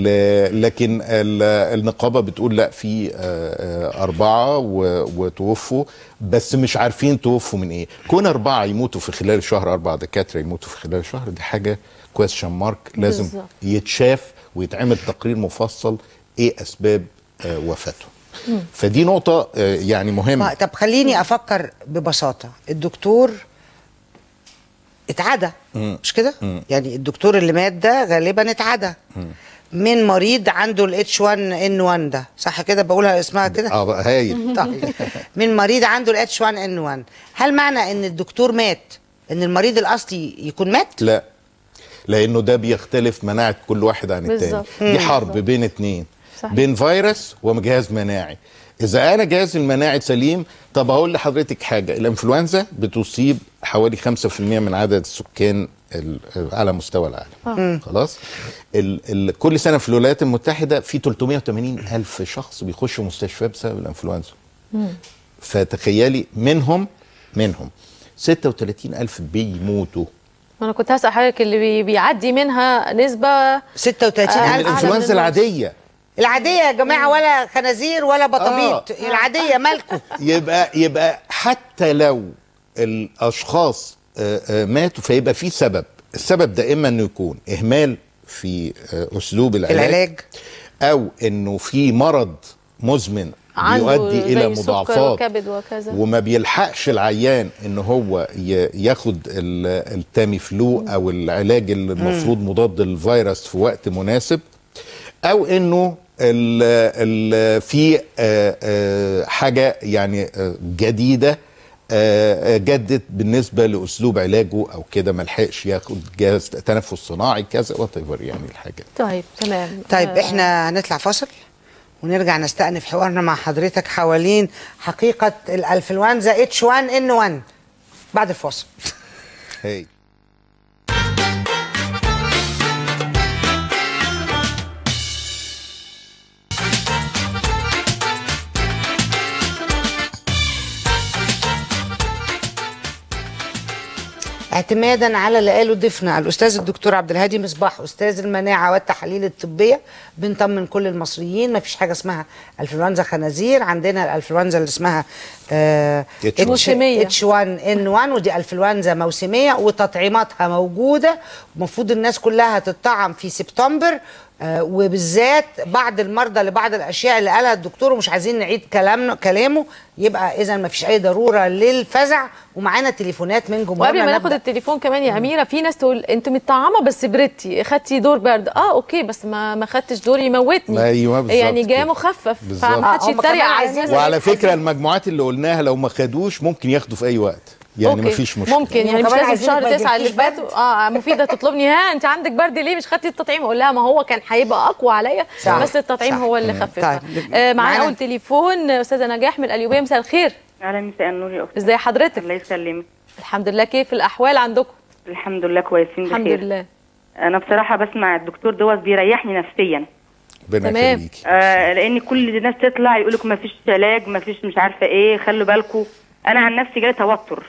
ال لكن ال النقابه بتقول لا في آه، آه، اربعه و- وتوفوا بس مش عارفين توفوا من ايه كون اربعه يموتوا في خلال شهر اربع دكاتره يموتوا في خلال شهر دي حاجه كويستشن مارك لازم بالظبط. يتشاف ويتعمل تقرير مفصل ايه اسباب آه، وفاته فدي نقطه آه، يعني ما مهمه طب خليني افكر ببساطه الدكتور اتعدى مش كده يعني الدكتور اللي مات ده غالبا اتعدى من مريض عنده الاتش 1 ان 1 ده صح كده بقولها اسمها كده اه بقى هايل طيب من مريض عنده الاتش 1 ان 1 هل معنى ان الدكتور مات ان المريض الاصلي يكون مات لا لانه ده بيختلف مناعه كل واحد عن التاني بالظبط. دي مم. حرب بالظبط. بين اتنين صحيح. بين فيروس وجهاز مناعي اذا انا جهازي المناعي سليم طب هقول لحضرتك حاجه الانفلونزا بتصيب حوالي 5% من عدد السكان ال- على مستوى العالم خلاص ال ال كل سنه في الولايات المتحده في 380 الف شخص بيخشوا مستشفى بسبب الانفلونزا فتخيلي منهم منهم 36 الف بيموتوا انا كنت هسال حضرتك اللي بي- بيعدي منها نسبه 36000 من أعلى من الانفلونزا النص. العاديه العاديه يا جماعه ولا خنازير ولا بطابيط آه. العاديه مالكم يبقى يبقى حتى لو الاشخاص آه، آه، ماتوا فيبقى في سبب السبب ده اما انه يكون اهمال في آه، اسلوب العلاج, العلاج. او انه في مرض مزمن عنده بيؤدي زي الى سكر مضاعفات وكبد وكذا. وما بيلحقش العيان ان هو ي- ياخد ال- التامي فلو او العلاج اللي المفروض مضاد للفيروس في وقت مناسب او انه ال ال في آه، آه، حاجه يعني آه، جديده آه، آه، جدت بالنسبه لاسلوب علاجه او كده ما لحقش ياخد جهاز تنفس صناعي كذا وات يعني الحاجه طيب تمام طيب آه، احنا هنطلع فاصل ونرجع نستأنف حوارنا مع حضرتك حوالين حقيقة الانفلونزا اتش 1 ان 1 بعد الفاصل هي اعتمادا على اللي قاله ضيفنا الاستاذ الدكتور عبد الهادي مصباح استاذ المناعه والتحاليل الطبيه بنطمن كل المصريين ما فيش حاجه اسمها انفلونزا خنازير عندنا الانفلونزا اللي اسمها آه H1. موسمية. اتش 1 ان 1 ودي انفلونزا موسميه وتطعيماتها موجوده المفروض الناس كلها تطعم في سبتمبر آه وبالذات بعض المرضى لبعض الاشياء اللي قالها الدكتور ومش عايزين نعيد كلامنا كلامه يبقى اذا ما فيش اي ضروره للفزع ومعانا تليفونات من جمهورنا وقبل ما ناخد نبدأ. التليفون كمان يا اميره في ناس تقول انت متطعمه بس بردتي خدتي دور برد اه اوكي بس ما ما خدتش دور يموتني أيوة بالظبط يعني جاي كده. مخفف بالظبط. فما حدش آه، هم يتريق كمان على عايزين- الناس وعلى فكره المجموعات اللي قلناها لو ما خدوش ممكن ياخدوا في اي وقت يعني أوكي. مفيش مشكله ممكن يعني مش كمان لازم عايزينك شهر ما تسعة اللي يجيلكيش فات اه مفيده تطلبني ها انت عندك برد ليه مش خدتي التطعيم اقول لها ما هو كان هيبقى اقوى عليا صح. بس التطعيم صح. هو اللي خففها طيب. آه معانا معانا- اول تليفون استاذه نجاح من القليوبيه مساء الخير اهلا مساء النور يا اختي ازي حضرتك الله يسلمك الحمد لله كيف الاحوال عندكم الحمد لله كويسين الحمد بخير لله انا بصراحه بسمع الدكتور دوت بيريحني نفسيا ربنا تمام. يخليكي آه لان كل الناس تطلع يقول لكم ما فيش علاج ما فيش مش عارفه ايه خلوا بالكم انا عن نفسي جالي توتر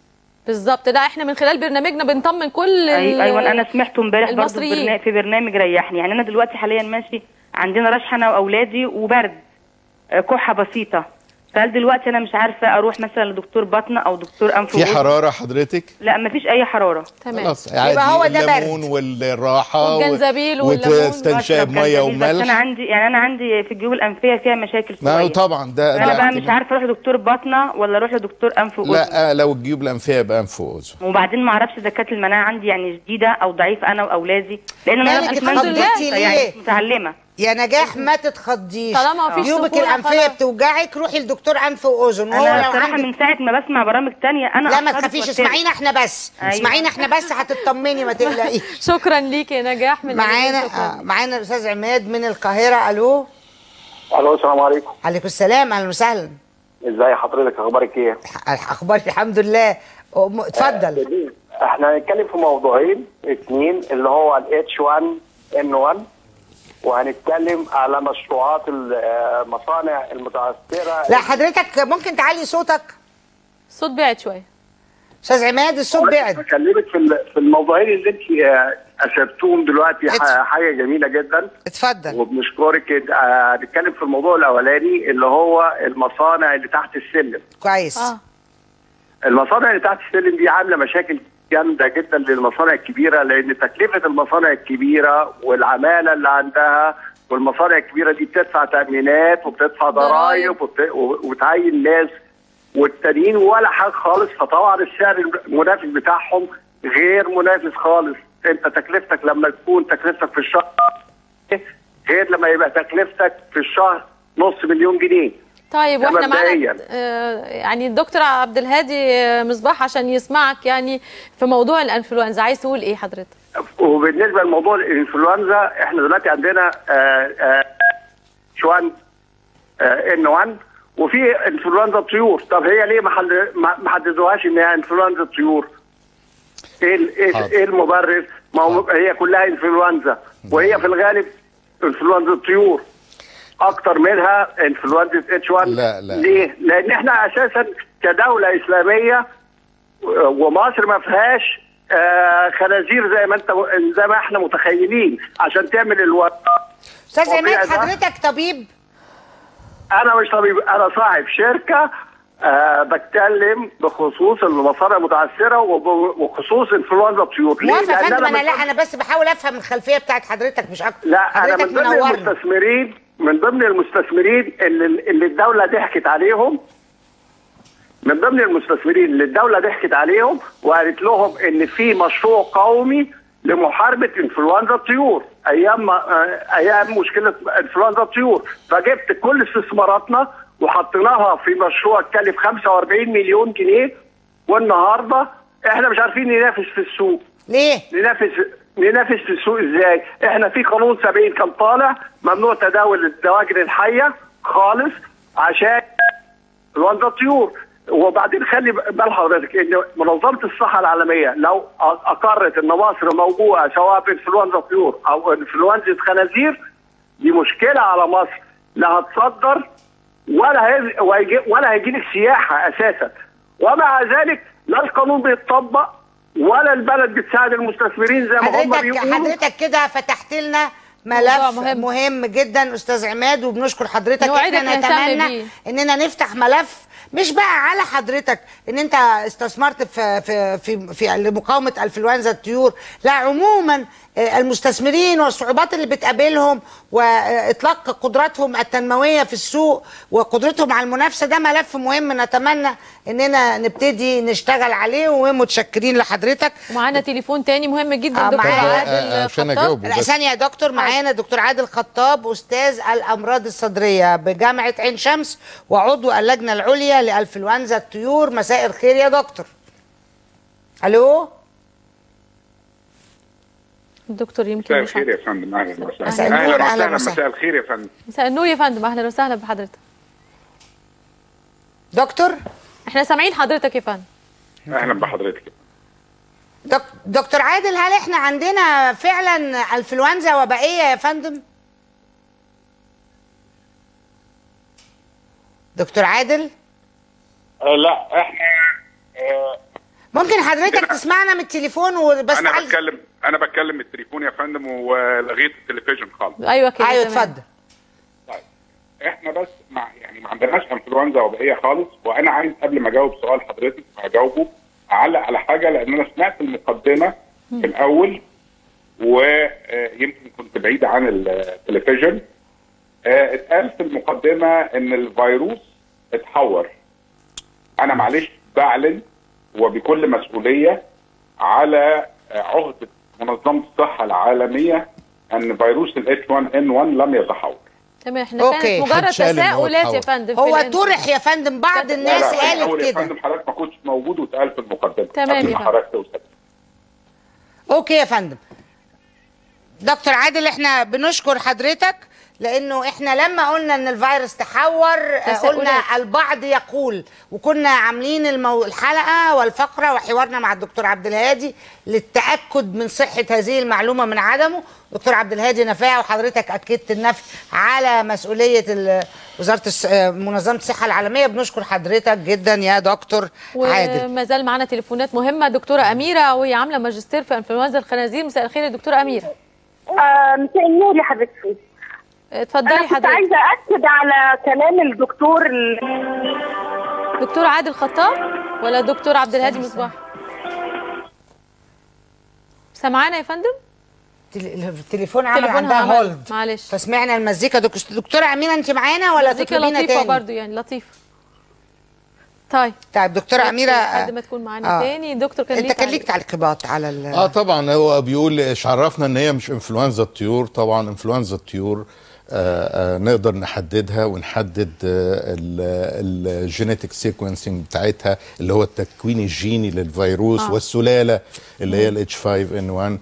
بالظبط لا احنا من خلال برنامجنا بنطمن كل ال- أي ايوه انا سمعته امبارح برضه في المصريين. برنا- في برنامج ريحني يعني انا دلوقتي حاليا ماشي عندنا رشحه انا واولادي وبرد آه، كحه بسيطه فهل دلوقتي انا مش عارفه اروح مثلا لدكتور بطن او دكتور انف في وأذن؟ حراره حضرتك لا ما فيش اي حراره تمام خلاص عادي هو ده برد. الليمون والراحه والجنزبيل والليمون. وتستنشق بشرب بميه جنزبيل، بس انا وملح عندي يعني انا عندي في الجيوب الانفيه فيها مشاكل ما هو شويه طبعا ده انا ده بقى مش عارفه اروح لدكتور باطنه ولا اروح لدكتور انف واذن لا لو الجيوب الانفيه يبقى انف واذن وبعدين ما اعرفش اذا كانت المناعه عندي يعني شديده او ضعيفه انا واولادي لان انا مالك كمان اتخضيتي دلوقتي ليه؟ يعني متعلمه يا نجاح ما تتخضيش طالما مفيش جيوبك سخونة الانفيه خلاص. بتوجعك روحي لدكتور انف واذن وهو انا لو بصراحه عندك من ساعه ما بسمع برامج تانية انا لا ما أعصابي تخافيش اتوترت. اسمعينا احنا بس أيوة. اسمعينا احنا بس هتطمني ما تقلقيش شكرا ليك يا نجاح من معانا القليوبية، شكراً. آه، معانا الاستاذ عماد من القاهره الو الو السلام عليكم عليكم السلام اهلا وسهلا ازاي حضرتك اخبارك ايه اخباري الحمد لله أم- اتفضل احنا هنتكلم في موضوعين اثنين اللي هو الاتش 1 ان 1 وهنتكلم على مشروعات المصانع المتعثره لا حضرتك ممكن تعلي صوتك الصوت بعد شويه استاذ عماد الصوت بعد بكلمك في ال- في الموضوعين اللي انت آه، اشرتوهم دلوقتي ح- اتفضل. حاجه جميله جدا اتفضل وبنشكرك آه، هنتكلم في الموضوع الاولاني اللي هو المصانع اللي تحت السلم كويس اه المصانع اللي تحت السلم دي عامله مشاكل جامده جدا للمصانع الكبيره لان تكلفه المصانع الكبيره والعماله اللي عندها والمصانع الكبيره دي بتدفع تامينات وبتدفع ضرايب. ضرائب وبت- وبتعين ناس والتانيين ولا حاجه خالص فطبعا السعر المنافس بتاعهم غير منافس خالص انت تكلفتك لما تكون تكلفتك في الشهر غير لما يبقى تكلفتك في الشهر نص مليون جنيه طيب ده واحنا مبدئياً. معانا آه، يعني الدكتور عبد الهادي آه، مصباح عشان يسمعك يعني في موضوع الانفلونزا عايز تقول ايه حضرتك؟ وبالنسبه لموضوع الانفلونزا احنا دلوقتي عندنا شوان ان 1 وفي انفلونزا طيور طب هي ليه ما حل- ما ما حددوهاش ان هي انفلونزا طيور؟ ايه ال- ايه حاضر. ايه المبرر؟ ما هو هي كلها انفلونزا وهي في الغالب انفلونزا الطيور اكتر منها انفلونزا اتش 1 لا، لا. ليه؟ لان احنا اساسا كدوله اسلاميه ومصر ما فيهاش آه، خنازير زي ما انت زي ما احنا متخيلين عشان تعمل الوقت استاذ وفي عماد أزهار. حضرتك طبيب انا مش طبيب انا صاحب شركه آه بتكلم بخصوص المصانع المتعثره وب- وبخصوص انفلونزا الطيور ليه؟ موافق يا لأن فندم انا من لا ضمن- انا بس بحاول افهم الخلفيه بتاعت حضرتك مش اكتر لا انا حضرتك من ضمن منورنا المستثمرين من ضمن المستثمرين اللي, اللي الدوله ضحكت عليهم من ضمن المستثمرين اللي الدوله ضحكت عليهم وقالت لهم ان في مشروع قومي لمحاربه انفلونزا الطيور ايام ما- آه، ايام مشكله انفلونزا الطيور فجبت كل استثماراتنا وحطيناها في مشروع كلف 45 مليون جنيه والنهارده احنا مش عارفين ننافس في السوق ليه؟ ننافس ننافس في السوق ازاي؟ احنا في قانون 70 كان طالع ممنوع تداول الدواجن الحيه خالص عشان انفلونزا الطيور وبعدين خلي بال حضرتك ان منظمه الصحه العالميه لو أ- اقرت ان مصر موجوعه سواء بانفلونزا طيور او انفلونزا خنازير دي مشكله على مصر لا هتصدر ولا هيج- وهيجي ولا هيجي لك سياحه اساسا ومع ذلك لا القانون بيتطبق ولا البلد بتساعد المستثمرين زي ما هم حضرتك بيقولوا حضرتك كده فتحت لنا موضوع ملف مهم. مهم, مهم جدا استاذ عماد وبنشكر حضرتك نوعدك احنا نهتم نتمنى بيه. اننا نفتح ملف مش بقى على حضرتك ان انت استثمرت في في في, في لمقاومه انفلونزا الطيور لا عموما آه، المستثمرين والصعوبات اللي بتقابلهم واطلاق قدراتهم التنمويه في السوق وقدرتهم على المنافسه ده ملف مهم نتمنى اننا نبتدي نشتغل عليه ومتشكرين لحضرتك ومعانا تليفون تاني مهم جدا آه، دكتور معانا. عادل آه، عشان خطاب. أجاوبه. لا بس- ثانية يا دكتور معانا دكتور عادل خطاب أستاذ الأمراض الصدرية بجامعة عين شمس وعضو اللجنة العليا لأنفلونزا الطيور مساء الخير يا دكتور ألو الدكتور يمكن مساء مش الخير عارف. يا فندم اهلا وسهلا مساء النور، اهلا أهلا وسهلا وسهلا. مساء الخير يا فندم مساء النور يا فندم اهلا وسهلا بحضرتك دكتور احنا سامعين حضرتك يا فندم اهلا بحضرتك دك دكتور عادل هل احنا عندنا فعلا انفلونزا وبائية يا فندم دكتور عادل آه لا احنا آه ممكن حضرتك تسمعنا من التليفون وبس انا تعال- بتكلم انا بتكلم التليفون يا فندم ولغيت التلفزيون خالص ايوه كده ايوه تمام. اتفضل طيب احنا بس مع يعني ما عندناش انفلونزا وبائيه خالص وانا عايز قبل ما اجاوب سؤال حضرتك هجاوبه اعلق على حاجه لان انا سمعت المقدمه في الاول ويمكن كنت بعيد عن التلفزيون آه، اتقال في المقدمه ان الفيروس اتحور انا معلش بعلن وبكل مسؤوليه على آه، عهده منظمه الصحه العالميه ان فيروس الاتش 1 ان 1 لم يتحور تمام احنا أوكي. كانت مجرد محدش قال إن هو تساؤلات يا اتحول. فندم في هو الانت- طرح يا فندم بعض لا، الناس لا، لا، قالت الأول يا كده فندم حضرتك ما كنتش موجود واتقال في المقدمه تمام قبل يا ما فندم. حضرتك توصل اوكي يا فندم دكتور عادل احنا بنشكر حضرتك لانه احنا لما قلنا ان الفيروس تحور آه، تساؤلات. قلنا البعض يقول وكنا عاملين المو... الحلقه والفقره وحوارنا مع الدكتور عبد الهادي للتاكد من صحه هذه المعلومه من عدمه دكتور عبد الهادي نفاع وحضرتك اكدت النفي على مسؤوليه ال- وزاره الس... آه، منظمه الصحه العالميه بنشكر حضرتك جدا يا دكتور عادل وما زال معانا تليفونات مهمه دكتوره اميره وهي عامله ماجستير في انفلونزا الخنازير مساء الخير يا دكتوره اميره آه، مساء النور يا حبيبتي اتفضلي انا كنت حضرتك عايزه اكد على كلام الدكتور ال- دكتور عادل خطاب ولا دكتور عبد الهادي مصباح سامعانا يا فندم تل- التليفون عمل تليفونها عندها عمل. هولد معلش. فسمعنا المزيكا دك... دكتوره امينه انت معانا ولا مزيكا تطلبينا لطيفه تاني برضو يعني لطيفه طيب طيب دكتوره اميره لحد ما تكون معانا آه. تاني دكتور كان انت ليه كان ليك تعليق. تعليقات على ال اه طبعا هو بيقول ايش عرفنا ان هي مش انفلونزا الطيور طبعا انفلونزا الطيور آه آه نقدر نحددها ونحدد الجينيتك سيكونسنج بتاعتها اللي هو التكوين الجيني للفيروس آه. آه. والسلاله اللي هي الاتش 5 ان 1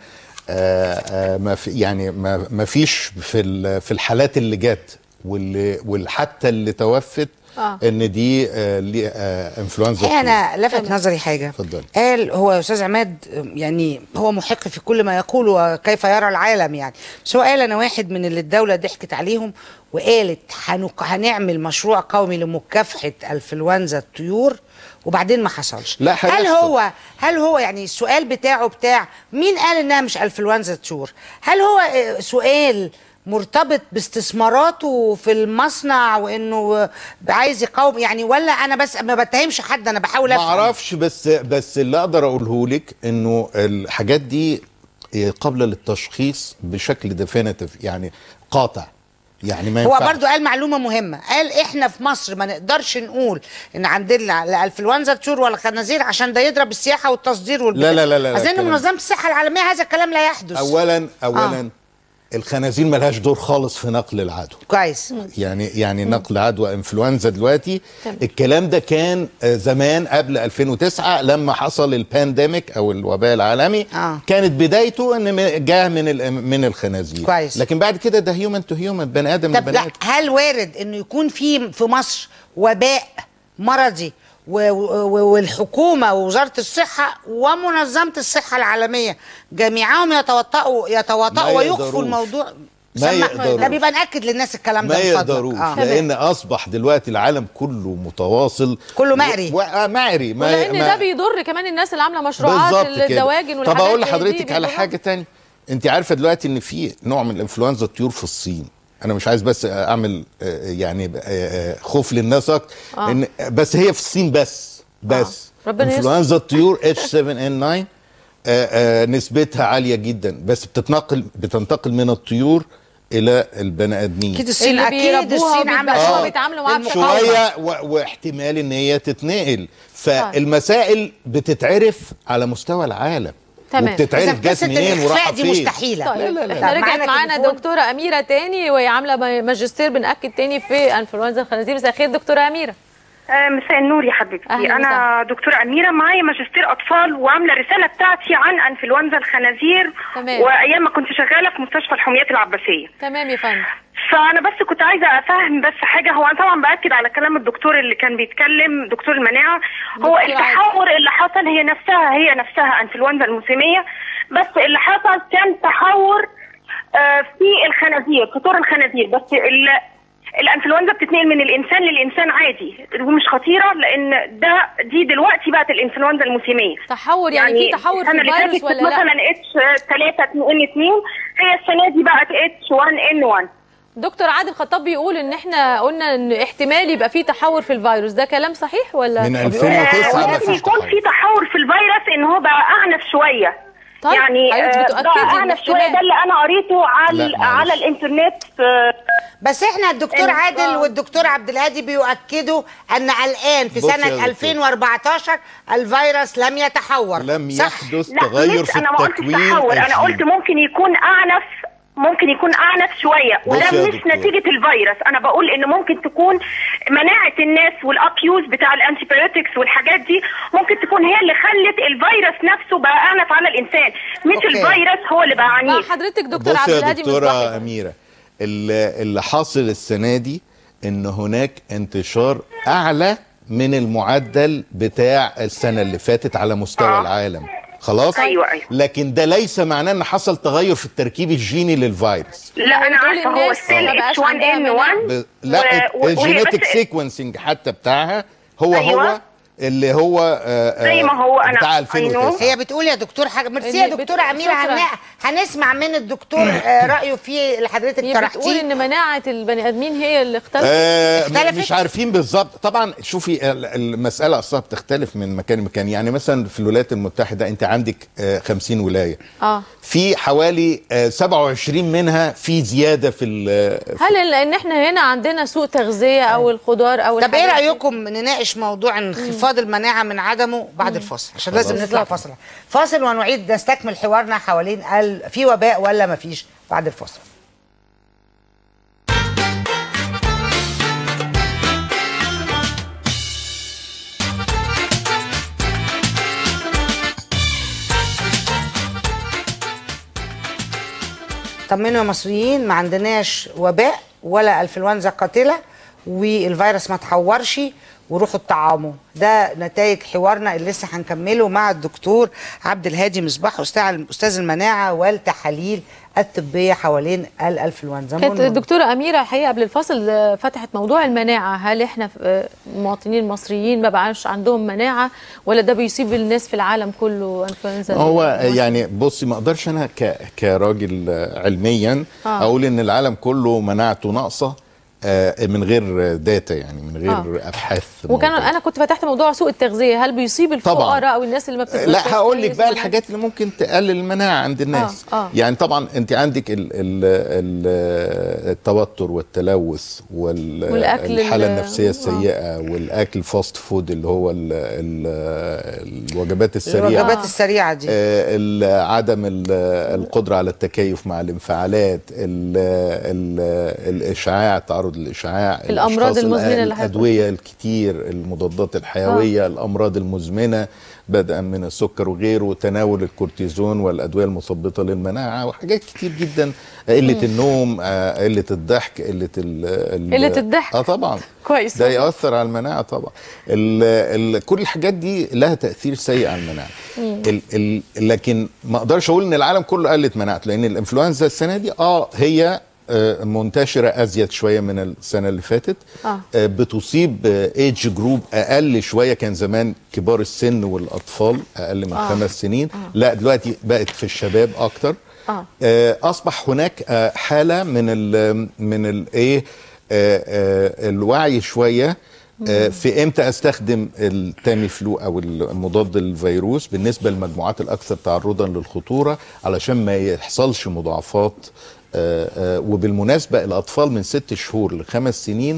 ما في يعني ما ما فيش في ال- في الحالات اللي جت واللي وحتى اللي توفت آه. ان دي آه لي- آه انفلونزا الطيور. انا لفت تمام. نظري حاجه اتفضلي. قال هو استاذ عماد يعني هو محق في كل ما يقول وكيف يرى العالم يعني بس هو قال انا واحد من اللي الدوله ضحكت عليهم وقالت هنق- هنعمل مشروع قومي لمكافحه انفلونزا الطيور وبعدين ما حصلش لا، هل هيحصل. هو هل هو يعني السؤال بتاعه بتاع مين قال انها مش انفلونزا الطيور هل هو آه، سؤال مرتبط باستثماراته في المصنع وانه عايز يقاوم يعني ولا انا بس ما بتهمش حد انا بحاول ما افهم اعرفش بس بس اللي اقدر اقوله لك انه الحاجات دي قابله للتشخيص بشكل ديفينيتيف يعني قاطع يعني ما هو ينفعش برضو قال معلومه مهمه قال احنا في مصر ما نقدرش نقول ان عندنا لا انفلونزا طيور ولا خنازير عشان ده يضرب السياحه والتصدير والبتاع لا، لا، لا، لا، لا، اصل ان الكلام- منظمه الصحه العالميه هذا الكلام لا يحدث اولا اولا آه. الخنازير ملهاش دور خالص في نقل العدوى كويس يعني يعني نقل عدوى انفلونزا دلوقتي تمام. الكلام ده كان آه، زمان قبل 2009 لما حصل البانديميك او الوباء العالمي آه. كانت بدايته ان م- جاء من ال- من الخنازير كويس. لكن بعد كده ده هيومن تو هيومن بني ادم طب لبني لا ادم هل وارد انه يكون في في مصر وباء مرضي و- و- والحكومه ووزاره الصحه ومنظمه الصحه العالميه جميعهم يتوطئوا ما يتواطئوا ويخفوا يقدروش. الموضوع ما سمع- يقدروش. ده بيبقى ناكد للناس الكلام ده ما من فضلك. يقدروش آه. لان اصبح دلوقتي العالم كله متواصل كله مقري. و... و... مقري ما... ولان ما... ده بيضر كمان الناس اللي عامله مشروعات بالظبط كده. الدواجن والحاجات طب اقول دي لحضرتك على بيضرها. حاجه تانية انت عارفه دلوقتي ان في نوع من الانفلونزا الطيور في الصين انا مش عايز بس اعمل آه، يعني آه، آه، خوف للناس اكتر آه. ان بس هي في الصين بس بس ربنا يستر. انفلونزا الطيور H7N9 آه، آه، نسبتها عاليه جدا بس بتتنقل بتنتقل من الطيور الى البني ادمين اكيد الصين اللي اكيد بيربوها الصين عامله وبيتباعوها شغل وبيتعاملوا معاها للمقاومة. شويه و... واحتمال ان هي تتنقل فالمسائل بتتعرف على مستوى العالم تمام. إذا وبتتعرف جت قصة منين الإخفاء وراحه دي فين مستحيله طيب لا، لا. احنا طب رجعت معانا معانا تليفون؟ دكتوره اميره تاني وهي عامله ماجستير بنأكد تاني في انفلونزا الخنازير مساء الخير دكتوره اميره آه، مساء النور يا حبيبتي أهلا انا دكتوره اميره معايا ماجستير اطفال وعامله الرساله بتاعتي عن انفلونزا الخنازير تمام. وايام ما كنت شغاله في مستشفى الحميات العباسيه تمام يا فندم فانا بس كنت عايزه افهم بس حاجه هو انا طبعا باكد على كلام الدكتور اللي كان بيتكلم دكتور المناعه هو دكتور التحور اللي حصل هي نفسها هي نفسها انفلونزا الموسميه بس اللي حصل كان تحور آه، في الخنازير في طور الخنازير بس ال الانفلونزا بتتنقل من الانسان للانسان عادي ومش خطيره لان ده دي دلوقتي بقت الانفلونزا الموسميه تحور يعني, في تحور في السنة اللي الفيروس فاتت ولا كانت لا مثلا اتش 3 ان 2 هي السنه دي بقت اتش 1 ان 1 دكتور عادل خطاب بيقول ان احنا قلنا ان احتمال يبقى في تحور في الفيروس ده كلام صحيح ولا من آه، 2009 ما ولازم فيش يكون في تحول تحور في الفيروس ان هو بقى اعنف شويه طيب، يعني حضرتك آه، بتؤكدي بقى إن اعنف شويه احتمال. ده اللي انا قريته على لا، معلش. على الانترنت آه، بس احنا الدكتور إن- عادل آه. والدكتور عبد الهادي بيؤكدوا ان الان في بص يا سنه دكتور. 2014 الفيروس لم يتحور لم صح؟ يحدث لا تغير مش في انا ما قلتش التكوين تحور انا قلت الجيني. ممكن يكون اعنف ممكن يكون اعنف شويه بص وده يا مش دكتور. نتيجه الفيروس انا بقول ان ممكن تكون مناعه الناس والابيوز بتاع الانتيبيوتكس والحاجات دي ممكن تكون هي اللي خلت الفيروس نفسه بقى اعنف على الانسان مش أوكي. الفيروس هو اللي بقى مع عنيف حضرتك دكتور بص عبد يا الهادي دكتورة مصباحي. أميرة اللي, اللي حاصل السنة دي إن هناك انتشار أعلى من المعدل بتاع السنة اللي فاتت على مستوى آه. العالم خلاص؟ أيوة، أيوة. لكن ده ليس معناه إن حصل تغير في التركيب الجيني للفيروس لا انا بتقول عارفه هو الناس ستيل ما بقاش اتش 1 عندها ان مناعة. 1 ب... لا و- وهي الجينيتك بس- سيكونسنج حتى بتاعها هو أيوة. هو اللي هو آه، آه، زي ما هو أنا بتاع I 2009 هي بتقول يا دكتور حاجه ميرسي إن يا بت- دكتوره اميره شكراً. هن... هنسمع من الدكتور آه، رايه في اللي حضرتك هي بتقول طرحتيه ان مناعه البني ادمين هي اللي اختلفت آه اختلفت؟ مش عارفين بالظبط طبعا شوفي ال- المساله اصلا بتختلف من مكان لمكان يعني مثلا في الولايات المتحده انت عندك آه 50 ولايه اه في حوالي آه 27 منها في زياده في ال- هل لان احنا هنا عندنا سوء تغذيه او الخضار او طب ايه الحاجات دي؟ رايكم نناقش موضوع انخفاض المناعه من عدمه بعد الفاصل عشان لازم خلاص. نطلع فاصل فاصل ونعيد نستكمل حوارنا حوالين ال... في وباء ولا ما فيش بعد الفاصل طمنوا يا مصريين ما عندناش وباء ولا انفلونزا قاتله والفيروس ما تحورش وروحوا الطعاموا ده نتائج حوارنا اللي لسه هنكمله مع الدكتور عبد الهادي مصباح استاذ استاذ المناعه والتحاليل الطبيه حوالين الانفلونزا كانت منى. الدكتوره اميره الحقيقه قبل الفصل آه، فتحت موضوع المناعه هل احنا آه، مواطنين مصريين ما بقاش عندهم مناعه ولا ده بيصيب الناس في العالم كله انفلونزا هو المصري؟ يعني بصي ما اقدرش انا ك كراجل آه، علميا آه. اقول ان العالم كله مناعته ناقصه آه، من غير داتا يعني من غير آه. ابحاث وكان موجودة. انا كنت فتحت موضوع سوء التغذيه هل بيصيب طبعاً. الفقراء او الناس اللي ما بتتغذاش لا هقول لك كويس بقى ولا- الحاجات اللي ممكن تقلل المناعه عند الناس آه، آه. يعني طبعا انت عندك ال ال ال التوتر والتلوث والأكل والحاله ال- النفسيه آه. السيئه والاكل فاست فود اللي هو ال ال الوجبات السريعه الوجبات السريعه دي آه، ال- عدم ال- القدره على التكيف مع الانفعالات ال ال الاشعاع التعرض للاشعاع الأمراض الأشخاص المزمنة اللي حضرتك الادويه الكتير المضادات الحيويه الامراض المزمنه بدءا من السكر وغيره تناول الكورتيزون والادويه المثبطه للمناعه وحاجات كتير جدا قله النوم آه، قله الضحك قله ال ال- قلة الضحك. اه طبعا كويس ده ياثر على المناعه طبعا ال ال كل الحاجات دي لها تاثير سيء على المناعه ال ال لكن ما اقدرش اقول ان العالم كله قلت مناعته لان الانفلونزا السنه دي اه هي آه، منتشره ازيد شويه من السنه اللي فاتت آه. آه، بتصيب ايدج جروب اقل شويه كان زمان كبار السن والاطفال اقل من آه. خمس سنين لا دلوقتي بقت في الشباب اكتر آه. آه، اصبح هناك آه، حاله من ال من الايه الوعي شويه آه، في امتى استخدم التامي فلو او المضاد الفيروس بالنسبه للمجموعات الاكثر تعرضا للخطوره علشان ما يحصلش مضاعفات آه، آه، وبالمناسبه الاطفال من ست شهور لخمس سنين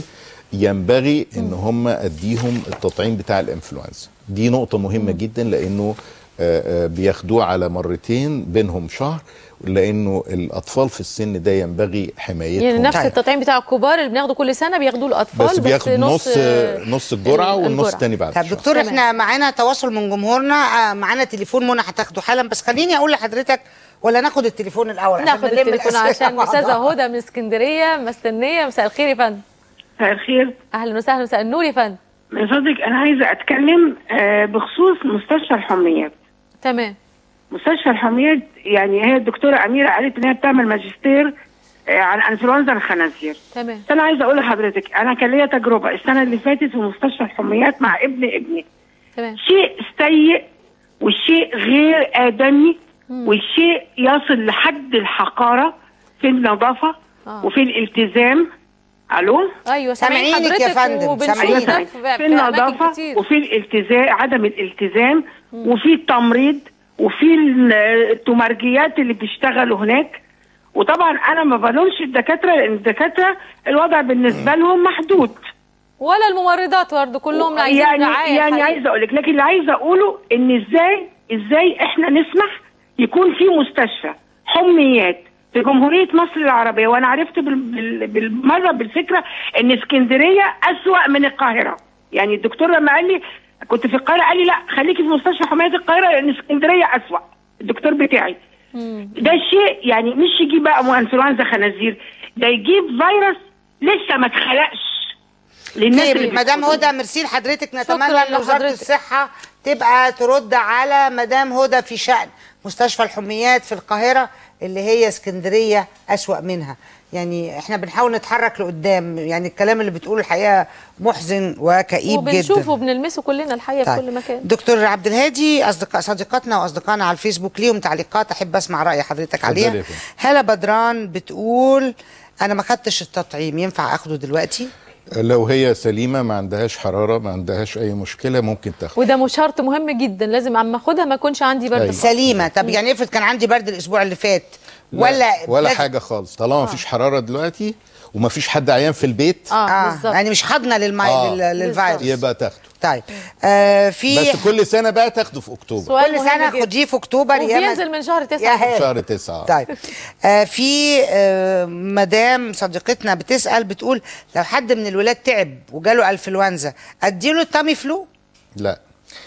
ينبغي ان هم اديهم التطعيم بتاع الانفلونزا دي نقطه مهمه جدا لانه آه، آه، بياخدوه على مرتين بينهم شهر لانه الاطفال في السن ده ينبغي حمايتهم يعني نفس طيب. التطعيم بتاع الكبار اللي بناخده كل سنه بياخدوه الاطفال بس بياخد نص آه، نص الجرعه ال- والنص الجرعة. الثاني بعد طب شهر. دكتور تمام. احنا معانا تواصل من جمهورنا آه، معانا تليفون منى هتاخده حالا بس خليني اقول لحضرتك ولا ناخد التليفون الاول عشان ناخد نلم التليفون الأسئلة عشان مع استاذه بعض. هدى من اسكندريه مستنيه مساء الخير يا فندم مساء الخير اهلا وسهلا مساء النور يا فندم من فضلك انا عايزه اتكلم آه، بخصوص مستشفى الحميات تمام مستشفى الحميات يعني هي الدكتوره اميره قالت ان هي بتعمل ماجستير آه، عن انفلونزا الخنازير تمام بس انا عايزه اقول لحضرتك انا كان ليا تجربه السنه اللي فاتت في مستشفى الحميات مع ابن ابني تمام شيء سيء والشيء غير ادمي والشيء يصل لحد الحقاره في النظافه آه. وفي الالتزام الو ايوه سامعين سامعينك يا حضرتك فندم، وبنشوف سامعينك. ده في- في في أماكن النظافه كتير. وفي الالتزام عدم الالتزام وفي التمريض وفي ال- التمرجيات اللي بيشتغلوا هناك وطبعا انا ما بلومش الدكاتره لان الدكاتره الوضع بالنسبه لهم محدود ولا الممرضات برضه كلهم عايزين يعني رعايه يعني الحقيقة. عايزه اقول لك لكن اللي عايزه اقوله ان ازاي ازاي احنا نسمح يكون في مستشفى حميات في جمهوريه مصر العربيه وانا عرفت بال- بال- بالمره بالفكره ان اسكندريه اسوا من القاهره يعني الدكتور لما قال لي كنت في القاهره قال لي لا خليكي في مستشفى حمايات القاهره لان اسكندريه اسوا الدكتور بتاعي ده شيء يعني مش يجيب بقى مو انفلونزا خنازير ده يجيب فيروس لسه ما اتخلقش للناس اللي طيب مدام بتاخده. هدى ميرسي لحضرتك نتمنى شكراً ان وزاره لحضرتك. الصحه تبقى ترد على مدام هدى في شان مستشفى الحميات في القاهره اللي هي اسكندريه اسوا منها يعني احنا بنحاول نتحرك لقدام يعني الكلام اللي بتقوله الحقيقه محزن وكئيب جدا وبنشوفه وبنلمسه كلنا الحقيقه في طيب. كل مكان دكتور عبد الهادي اصدقاء صديقاتنا واصدقائنا على الفيسبوك ليهم تعليقات احب اسمع راي حضرتك اتفضلي يا عليها فندم. هلا بدران بتقول انا ما خدتش التطعيم ينفع اخده دلوقتي لو هي سليمه ما عندهاش حراره ما عندهاش اي مشكله ممكن تاخد وده مش شرط مهم جدا لازم اما اخدها ما يكونش عندي برد أيوة. خالص. سليمه طب يعني افرض كان عندي برد الاسبوع اللي فات ولا لا ولا لازم- حاجه خالص طالما ما فيش حراره دلوقتي وما فيش حد عيان في البيت اه اه بالظبط يعني مش حاضنه للمي... آه. لل... للفيروس يبقى تاخده طيب آه في بس كل سنه بقى تاخده في اكتوبر سؤال كل مهم سنه جدا. خديه في اكتوبر يا وبينزل من شهر يا تسعة هاد. شهر تسعة طيب آه في آه مدام صديقتنا بتسال بتقول لو حد من الولاد تعب وجاله انفلونزا اديله التامي فلو لا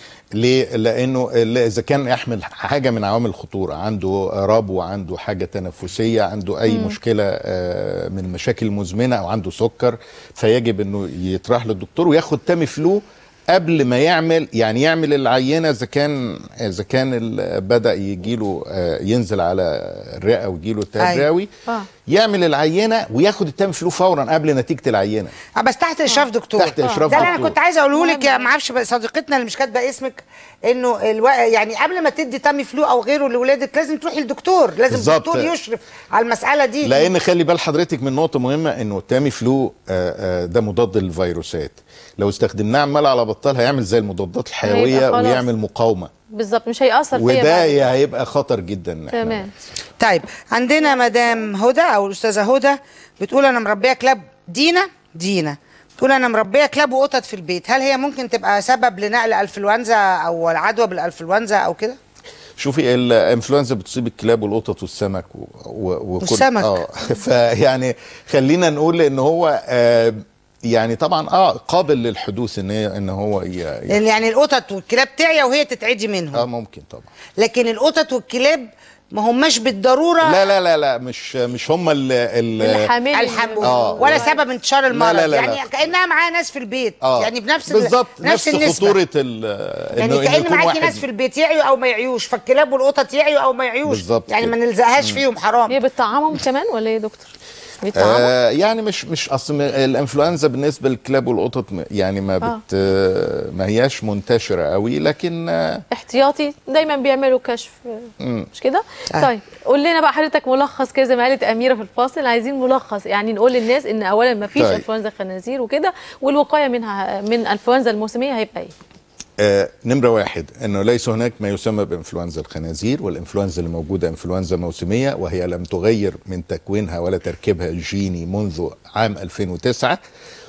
ليه؟ لانه ال- اذا كان يحمل حاجه من عوامل الخطوره عنده ربو عنده حاجه تنفسيه عنده اي مشكله آه، من المشاكل المزمنه او عنده سكر فيجب انه يتراح للدكتور وياخد تامي فلو قبل ما يعمل يعني يعمل العينه اذا كان اذا كان ال- بدا يجيله آه، ينزل على الرئه ويجيله التهاب أيوة. رئوي آه. يعمل العينه وياخد التامي فلو فورا قبل نتيجه العينه آه بس تحت اشراف دكتور تحت إشراف ده اللي انا دكتور. كنت عايزه اقوله لك يا مهم. ما اعرفش بقى صديقتنا اللي مش كاتبه اسمك انه الو... يعني قبل ما تدي تامي فلو او غيره لاولادك لازم تروحي للدكتور لازم بالظبط. الدكتور يشرف على المساله دي لان خلي بال حضرتك من نقطه مهمه انه التامي فلو آه، آه، ده مضاد للفيروسات لو استخدمناه عمال على بطال هيعمل زي المضادات الحيويه هيبقى خلاص. ويعمل مقاومه بالظبط مش هيأثر فيا وده بعد كده. هيبقى خطر جدا إن إحنا- تمام طيب عندنا مدام هدى او الاستاذه هدى بتقول انا مربيه كلاب دينا دينا بتقول انا مربيه كلاب وقطط في البيت هل هي ممكن تبقى سبب لنقل انفلونزا او العدوى بالانفلونزا او كده شوفي الانفلونزا بتصيب الكلاب والقطط والسمك و... و... وكل والسمك. اه فيعني خلينا نقول ان هو آه يعني طبعا اه قابل للحدوث ان هي ان هو ي... ي... لان يعني القطط والكلاب تعيا وهي تتعدي منهم اه ممكن طبعا لكن القطط والكلاب ما هماش بالضروره لا لا لا لا مش مش هم ال ال الحامل الحمل آه. ولا سبب انتشار المرض لا لا يعني لا. كانها معاها ناس في البيت اه يعني بنفس ال- بالظبط نفس, نفس النسبه خطوره ال يعني إنه- إنه كان يكون معاكي واحد- ناس في البيت يعيوا او ما يعيوش فالكلاب والقطط يعيوا او ما يعيوش بالظبط يعني كده. ما نلزقهاش فيهم حرام هي بتطعمهم كمان ولا ايه يا دكتور؟ بيطعموا آه يعني مش مش اصل م- الانفلونزا بالنسبه للكلاب والقطط م- يعني ما آه. بت آه. ما هياش منتشره قوي لكن آه احتياطي دايما بيعملوا كشف مش كده؟ آه. طيب قول لنا بقى حضرتك ملخص كده زي ما قالت اميره في الفاصل عايزين ملخص يعني نقول للناس ان اولا ما فيش طيب. انفلونزا خنازير وكده والوقايه منها من انفلونزا الموسميه هيبقى ايه؟ آه نمرة واحد أنه ليس هناك ما يسمى بإنفلونزا الخنازير والإنفلونزا اللي موجودة إنفلونزا موسمية وهي لم تغير من تكوينها ولا تركيبها الجيني منذ عام 2009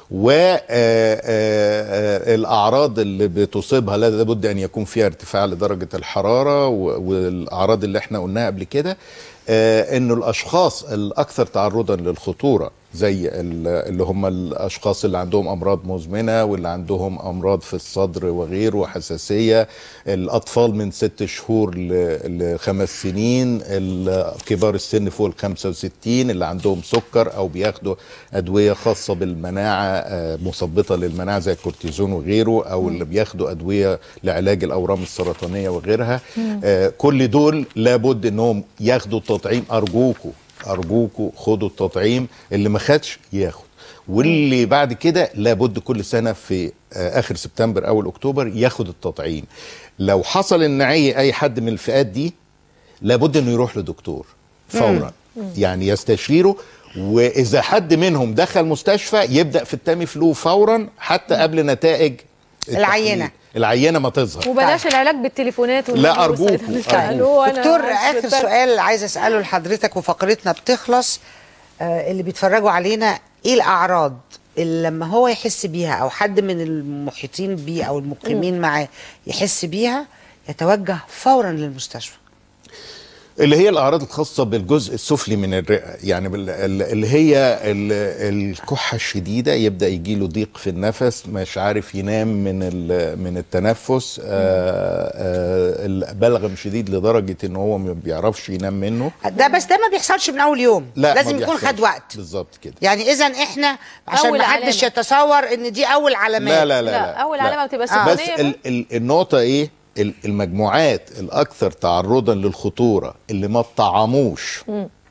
والأعراض اللي بتصيبها لا لابد أن يكون فيها ارتفاع لدرجة الحرارة و- والأعراض اللي احنا قلناها قبل كده آه، انه الاشخاص الاكثر تعرضا للخطوره زي ل- اللي هم الاشخاص اللي عندهم امراض مزمنه واللي عندهم امراض في الصدر وغيره حساسيه الاطفال من ست شهور ل- لخمس سنين ال- كبار السن فوق ال 65 اللي عندهم سكر او بياخدوا ادويه خاصه بالمناعه آه، مثبطه للمناعه زي الكورتيزون وغيره او اللي بياخدوا ادويه لعلاج الاورام السرطانيه وغيرها آه، كل دول لابد انهم ياخدوا التطعيم ارجوكوا ارجوكوا خدوا التطعيم اللي ما خدش ياخد واللي بعد كده لابد كل سنه في آه، اخر سبتمبر اول اكتوبر ياخد التطعيم لو حصل ان اي اي حد من الفئات دي لابد انه يروح لدكتور فورا يعني يستشيره واذا حد منهم دخل مستشفى يبدا في التامي فلو فورا حتى قبل نتائج التحليل. العينة. العينه ما تظهر وبلاش العلاج بالتليفونات لا، والنبي أرجوكوا، والسيدة اللي أرجوكوا. سألوه وأنا دكتور عايز اخر أتبرع. سؤال عايزه اساله لحضرتك وفقرتنا بتخلص آه اللي بيتفرجوا علينا ايه الاعراض اللي لما هو يحس بيها او حد من المحيطين بيه او المقيمين معاه يحس بيها يتوجه فورا للمستشفى اللي هي الاعراض الخاصه بالجزء السفلي من الرئه يعني بال- ال- اللي هي ال- الكحه الشديده يبدا يجي له ضيق في النفس مش عارف ينام من ال- من التنفس آه، آه، البلغم شديد لدرجه ان هو ما بيعرفش ينام منه ده بس ده ما بيحصلش من اول يوم لا لازم ما يكون بيحصلش. خد وقت بالظبط كده يعني اذا احنا عشان أول ما حدش علامة. يتصور ان دي اول علامات لا لا لا, لا، لا أول لا. علامة بتبقى بس سخونية ال ال النقطة إيه؟ ال- المجموعات الأكثر تعرضا للخطورة اللي ما اتطعموش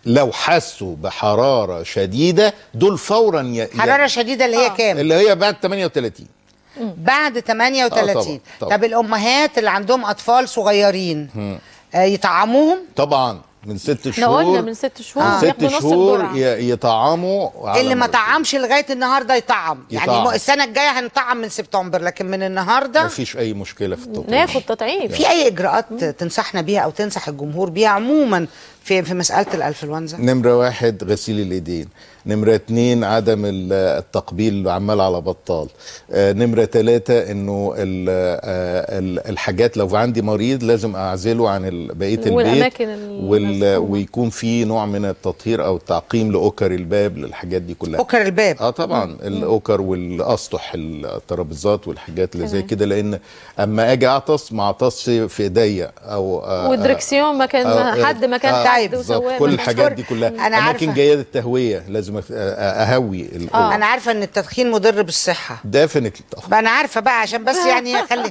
لو حسوا بحراره شديده دول فورا ي... ي- حراره شديده اللي هي كام اللي هي بعد 38 بعد 38 آه، طبعاً، طبعاً. طب الامهات اللي عندهم اطفال صغيرين آه يطعموهم طبعا من ست احنا قلنا شهور من ست شهور من ياخدوا ست نص شهور الجرعه ي- يطعموا على اللي ما مرة. طعمش لغايه النهارده يطعم يعني يطعم. م- السنه الجايه هنطعم من سبتمبر لكن من النهارده مفيش اي مشكله في التطعيم ناخد تطعيم في اي اجراءات تنصحنا بيها او تنصح الجمهور بيها عموما في في مساله الانفلونزا نمرة واحد غسيل الإيدين نمرة اتنين عدم ال- التقبيل عمال على بطال آه، نمرة تلاتة انه ال- آه، ال- الحاجات لو عندي مريض لازم اعزله عن ال- بقية البيت والأماكن وال المسمومة. ويكون في نوع من التطهير او التعقيم لاوكر الباب للحاجات دي كلها اوكر الباب اه طبعا الاوكر والاسطح الترابيزات والحاجات اللي زي كده لان اما اجي اعطس ما اعطسش في ايديا او آه، والدركسيون مكان آه، حد مكان آه، حد بالظبط وسواق كل مكان- الحاجات دي كلها أنا اماكن عارفة. جيده التهويه لازم أ- أ- اهوي الأوضة. انا عارفه ان التدخين مضر بالصحه ديفنتلي بقى انا عارفه بقى عشان بس يعني خلي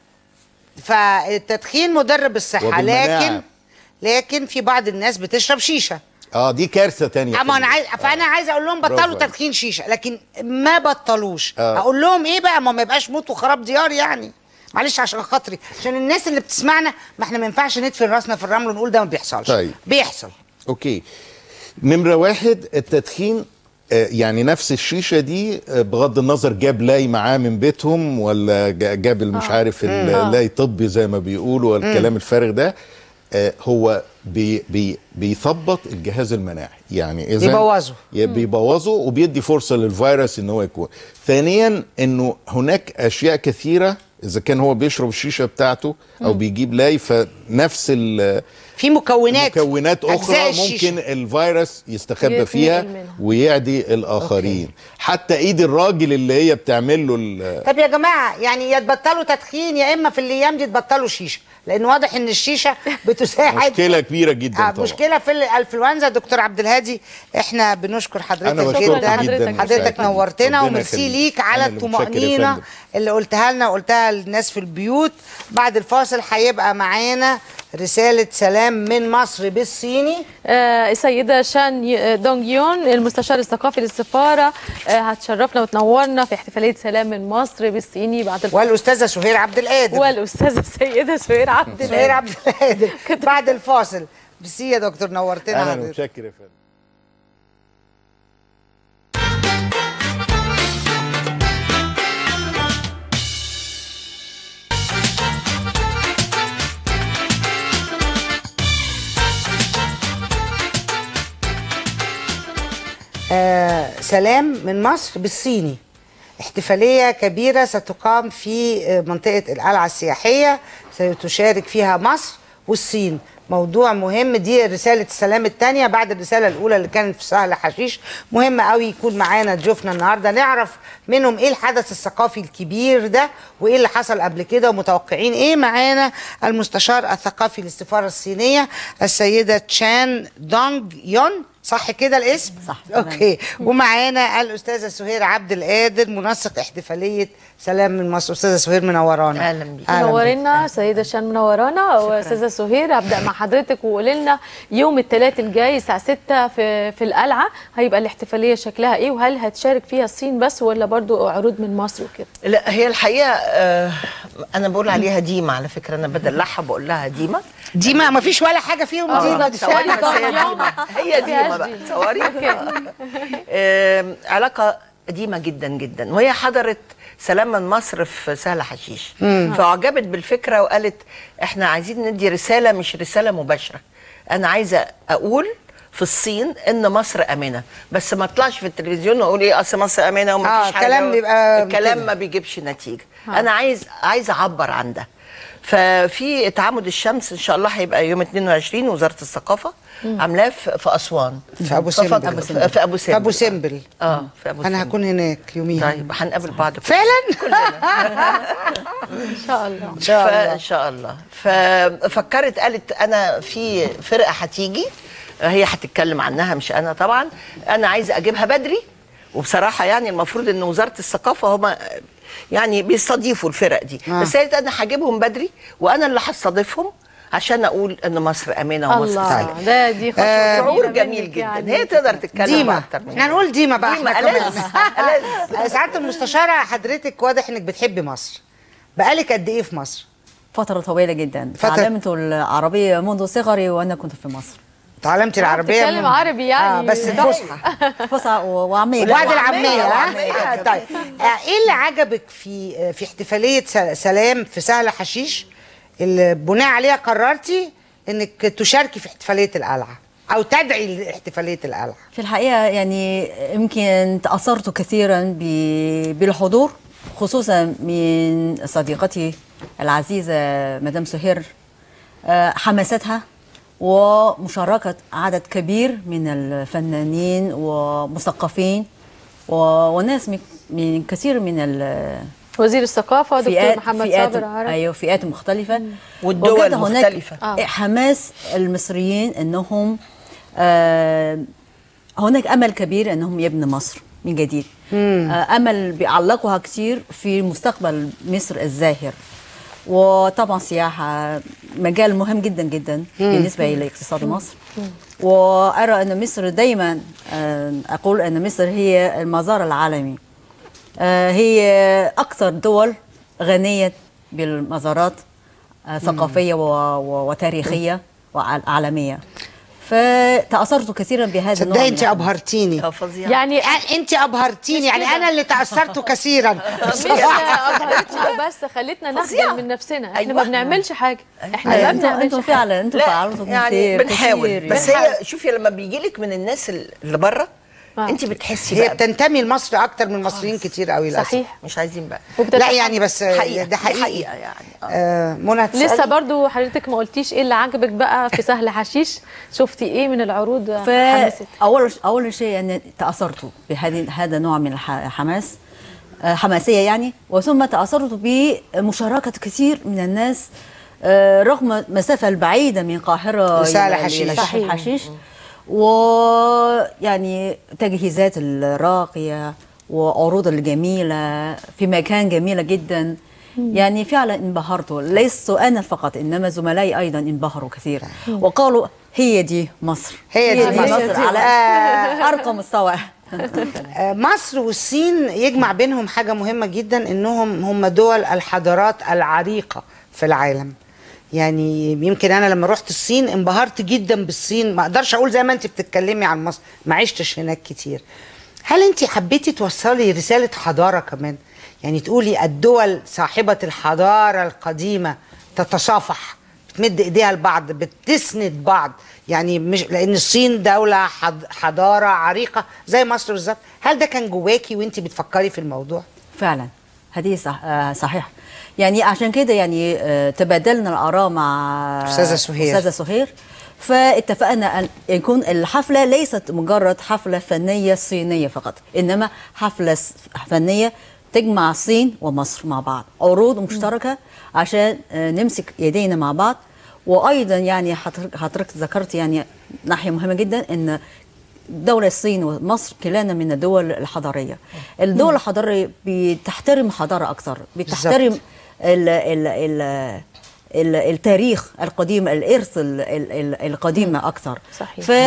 فالتدخين مضر بالصحه وبالمناعة. لكن لكن في بعض الناس بتشرب شيشه اه دي كارثه تانية اما انا خلي عايز بالك. فانا عايزه اقول لهم برافو بطلوا عليك. تدخين شيشه لكن ما بطلوش آه. اقول لهم ايه بقى ما ما يبقاش موت وخراب ديار يعني معلش عشان خاطري عشان الناس اللي بتسمعنا ما احنا ما ينفعش ندفن راسنا في الرمل ونقول ده ما بيحصلش طيب. بيحصل اوكي نمره واحد التدخين آه، يعني نفس الشيشه دي آه، بغض النظر جاب لاي معاه من بيتهم ولا جا- جاب مش عارف اللاي طبي زي ما بيقولوا والكلام الفارغ ده آه، هو بي بي بيثبط الجهاز المناعي يعني اذا بيبوظه. ي- بيبوظه وبيدي فرصه للفيروس ان هو يكون ثانيا انه هناك اشياء كثيره اذا كان هو بيشرب الشيشه بتاعته او بيجيب لاي فنفس ال في مكونات مكونات أجزاء اخرى الشيشة. ممكن الفيروس يستخبى يتنقل فيها منها. ويعدي الاخرين حتى ايد الراجل اللي هي بتعمل له ال- طب يا جماعه يعني يا تبطلوا تدخين يا اما في الايام دي تبطلوا شيشه لان واضح ان الشيشه بتساعد مشكله كبيره جدا آه طبعا مشكله في الانفلونزا دكتور عبد الهادي احنا بنشكر حضرتك انا بشكرك جدا حضرتك. جدا حضرتك مساعدتك. نورتنا ربنا وميرسي يخليك. ليك على أنا اللي متشكر يا الطمأنينة فندم. اللي قلتها لنا وقلتها للناس في البيوت بعد الفاصل هيبقى معانا رسالة سلام من مصر بالصيني آه، السيدة شان ي- دونج يون المستشار الثقافي للسفارة آه، هتشرفنا وتنورنا في احتفالية سلام من مصر بالصيني بعد الفاصل والأستاذة سهير عبد القادر والأستاذة السيدة سهير عبد سهير الله عبد القادر بعد الفاصل ميرسي يا دكتور نورتنا انا حضرتك. متشكر يا فندم آه سلام من مصر بالصيني احتفالية كبيرة ستقام في آه، منطقة القلعة السياحية ستشارك فيها مصر والصين موضوع مهم دي رسالة السلام الثانية بعد الرسالة الأولى اللي كانت في سهل حشيش مهم قوي يكون معانا ضيوفنا النهاردة نعرف منهم إيه الحدث الثقافي الكبير ده وإيه اللي حصل قبل كده ومتوقعين إيه معانا المستشار الثقافي للسفارة الصينية السيدة تشان دونج يون صح كده الاسم؟ صح، اوكي ومعانا الاستاذه سهير عبد القادر منسق احتفاليه سلام من مصر استاذه سهير منورانا أهلاً بيك. أهلاً بيك. منورنا سيدة شان منورانا واستاذة سهير هبدأ مع حضرتك وقولي لنا يوم الثلاث الجاي الساعة 6 في في القلعة هيبقى الاحتفالية شكلها ايه وهل هتشارك فيها الصين بس ولا برضو عروض من مصر وكده؟ لا هي الحقيقه آه انا بقول عليها ديما على فكره انا بدلعها بقول لها ديما دي ما ما فيش ولا حاجه فيهم آه. دي ما تصوري بس هي يوم. ديما هي ديما بقى دي. تصوري آم، علاقه قديمه جدا جدا وهي حضرت سلام من مصر في سهل حشيش فاعجبت بالفكره وقالت احنا عايزين ندي رساله مش رساله مباشره انا عايزه اقول في الصين ان مصر امنه بس ما اطلعش في التلفزيون واقول ايه اصل مصر امنه وما آه، فيش حاجه كلام بيبقى الكلام كده. ما بيجيبش نتيجه انا عايز عايز اعبر عن ده ففي تعامد الشمس ان شاء الله هيبقى يوم 22 وزاره الثقافه عاملاه في في اسوان في أبو سمبل. ففضل- أبو في- في ابو في سمبل ابو سمبل اه في ابو انا سمبل هكون هناك يوميها طيب هنقابل بعض كلنا. فعلا ان شاء الله ان شاء الله ان شاء الله ففكرت قالت انا في فرقه هتيجي هي هتتكلم عنها مش انا طبعا انا عايزه اجيبها بدري وبصراحه يعني المفروض ان وزاره الثقافه هم يعني بيستضيفوا الفرق دي آه. بس قالت انا هجيبهم بدري وانا اللي هستضيفهم عشان اقول ان مصر امنه ومصر الله سالمه ده دي خطوه شعور جميلة جميل منك جدا يعني. هي تقدر تتكلم ديما اكتر من احنا هنقول ديما بقى ديما احنا ألذ. كمان سعاده المستشاره حضرتك واضح انك بتحبي مصر بقالك قد ايه في مصر فترة طويلة جدا فترة- تعلمت العربية منذ صغري وأنا كنت في مصر تعلمتي العربيه بتتكلم من- عربي يعني. اه بس الفصحى فصحى و- وعامية وبعد كمان. العاميه وعامية ها؟ آه، طيب آه، ايه اللي عجبك في آه، في احتفاليه س- سلام في سهل حشيش اللي بناء عليها قررتي انك تشاركي في احتفاليه القلعه او تدعي لاحتفاليه القلعه في الحقيقة يعني يمكن تأثرت كثيرا ب- بالحضور خصوصا من صديقتي العزيزة مدام سهير آه، حماستها ومشاركة عدد كبير من الفنانين ومثقفين و- وناس من- من كثير من ال- وزير الثقافه دكتور فئات محمد فئات صابر عرب ايوه فئات مختلفه والدول وكان هناك مختلفة. آه. حماس المصريين انهم آه هناك امل كبير انهم يبنوا مصر من جديد آه امل بيعلقوها كثير في مستقبل مصر الزاهر وطبعا سياحه مجال مهم جدا جدا بالنسبه لاقتصاد مصر وارى ان مصر دائما آه، اقول ان مصر هي المزار العالمي آه، هي أكثر دول غنية بالمزارات آه، ثقافية و- و- وتاريخية وعالمية فتأثرت كثيرا بهذا النوع تصدقي من انت الحماس. ابهرتيني آه، فظيع يعني انت ابهرتيني يعني انا اللي تاثرت كثيرا مش ابهرتنا بس خلتنا نخجل من نفسنا احنا أيوة. ما بنعملش حاجه احنا أيوة، ما انتوا بنعملش انتوا حاجة. فعلا انتوا لا فعلتوا يعني كثير بنحاول كثير بس يعني. هي شوفي لما بيجي لك من الناس اللي بره آه. انت بتحسي هي بقى بتنتمي لمصر اكتر من مصريين كتير قوي للاسف صحيح مش عايزين بقى لا يعني بس حقيقة ده حقيقي حقيقة يعني آه. آه منى لسه هتسألي؟ برضو حضرتك ما قلتيش ايه اللي عجبك بقى في سهل حشيش شفتي ايه من العروض حمستك فأول أول شيء أن تأثرت بهذه هذا النوع من الحماس آه، حماسية يعني وثم تأثرت بمشاركة كثير من الناس آه، رغم المسافة البعيدة من القاهرة لسهل إلى- حشيش. إلى صحيح. سهل حشيش ويعني تجهيزات الراقية وعروض الجميلة في مكان جميلة جدا يعني فعلا انبهرت ليس أنا فقط إنما زملائي أيضا انبهروا كثير وقالوا هي دي مصر هي دي مصر, مصر. على آه. أرقى مستوى آه، مصر والصين يجمع بينهم حاجة مهمة جدا انهم هم دول الحضارات العريقة في العالم يعني يمكن انا لما رحت الصين انبهرت جدا بالصين ما اقدرش اقول زي ما انت بتتكلمي عن مصر ما عشتش هناك كتير هل انت حبيتي توصلي رسالة حضارة كمان يعني تقولي الدول صاحبة الحضارة القديمة تتصافح بتمد ايديها لبعض بتسند بعض يعني مش لان الصين دوله حض- حضاره عريقه زي مصر بالظبط هل ده كان جواكي وانت بتفكري في الموضوع فعلا هذه صح آه صحيح يعني عشان كده يعني آه تبادلنا الآراء مع أستاذة سهير. أستاذة سهير فاتفقنا أن يكون الحفلة ليست مجرد حفلة فنية صينية فقط إنما حفلة س- فنية تجمع الصين ومصر مع بعض عروض مشتركة عشان آه، نمسك يدينا مع بعض وأيضا يعني حضرتك حضرتك ذكرت يعني ناحية مهمة جدا إن دولة الصين ومصر كلانا من الدول الحضارية الدول الحضارية بتحترم حضارة أكثر بتحترم ال ال ال ال التاريخ القديم الإرث ال ال ال القديم أكثر صحيح. ف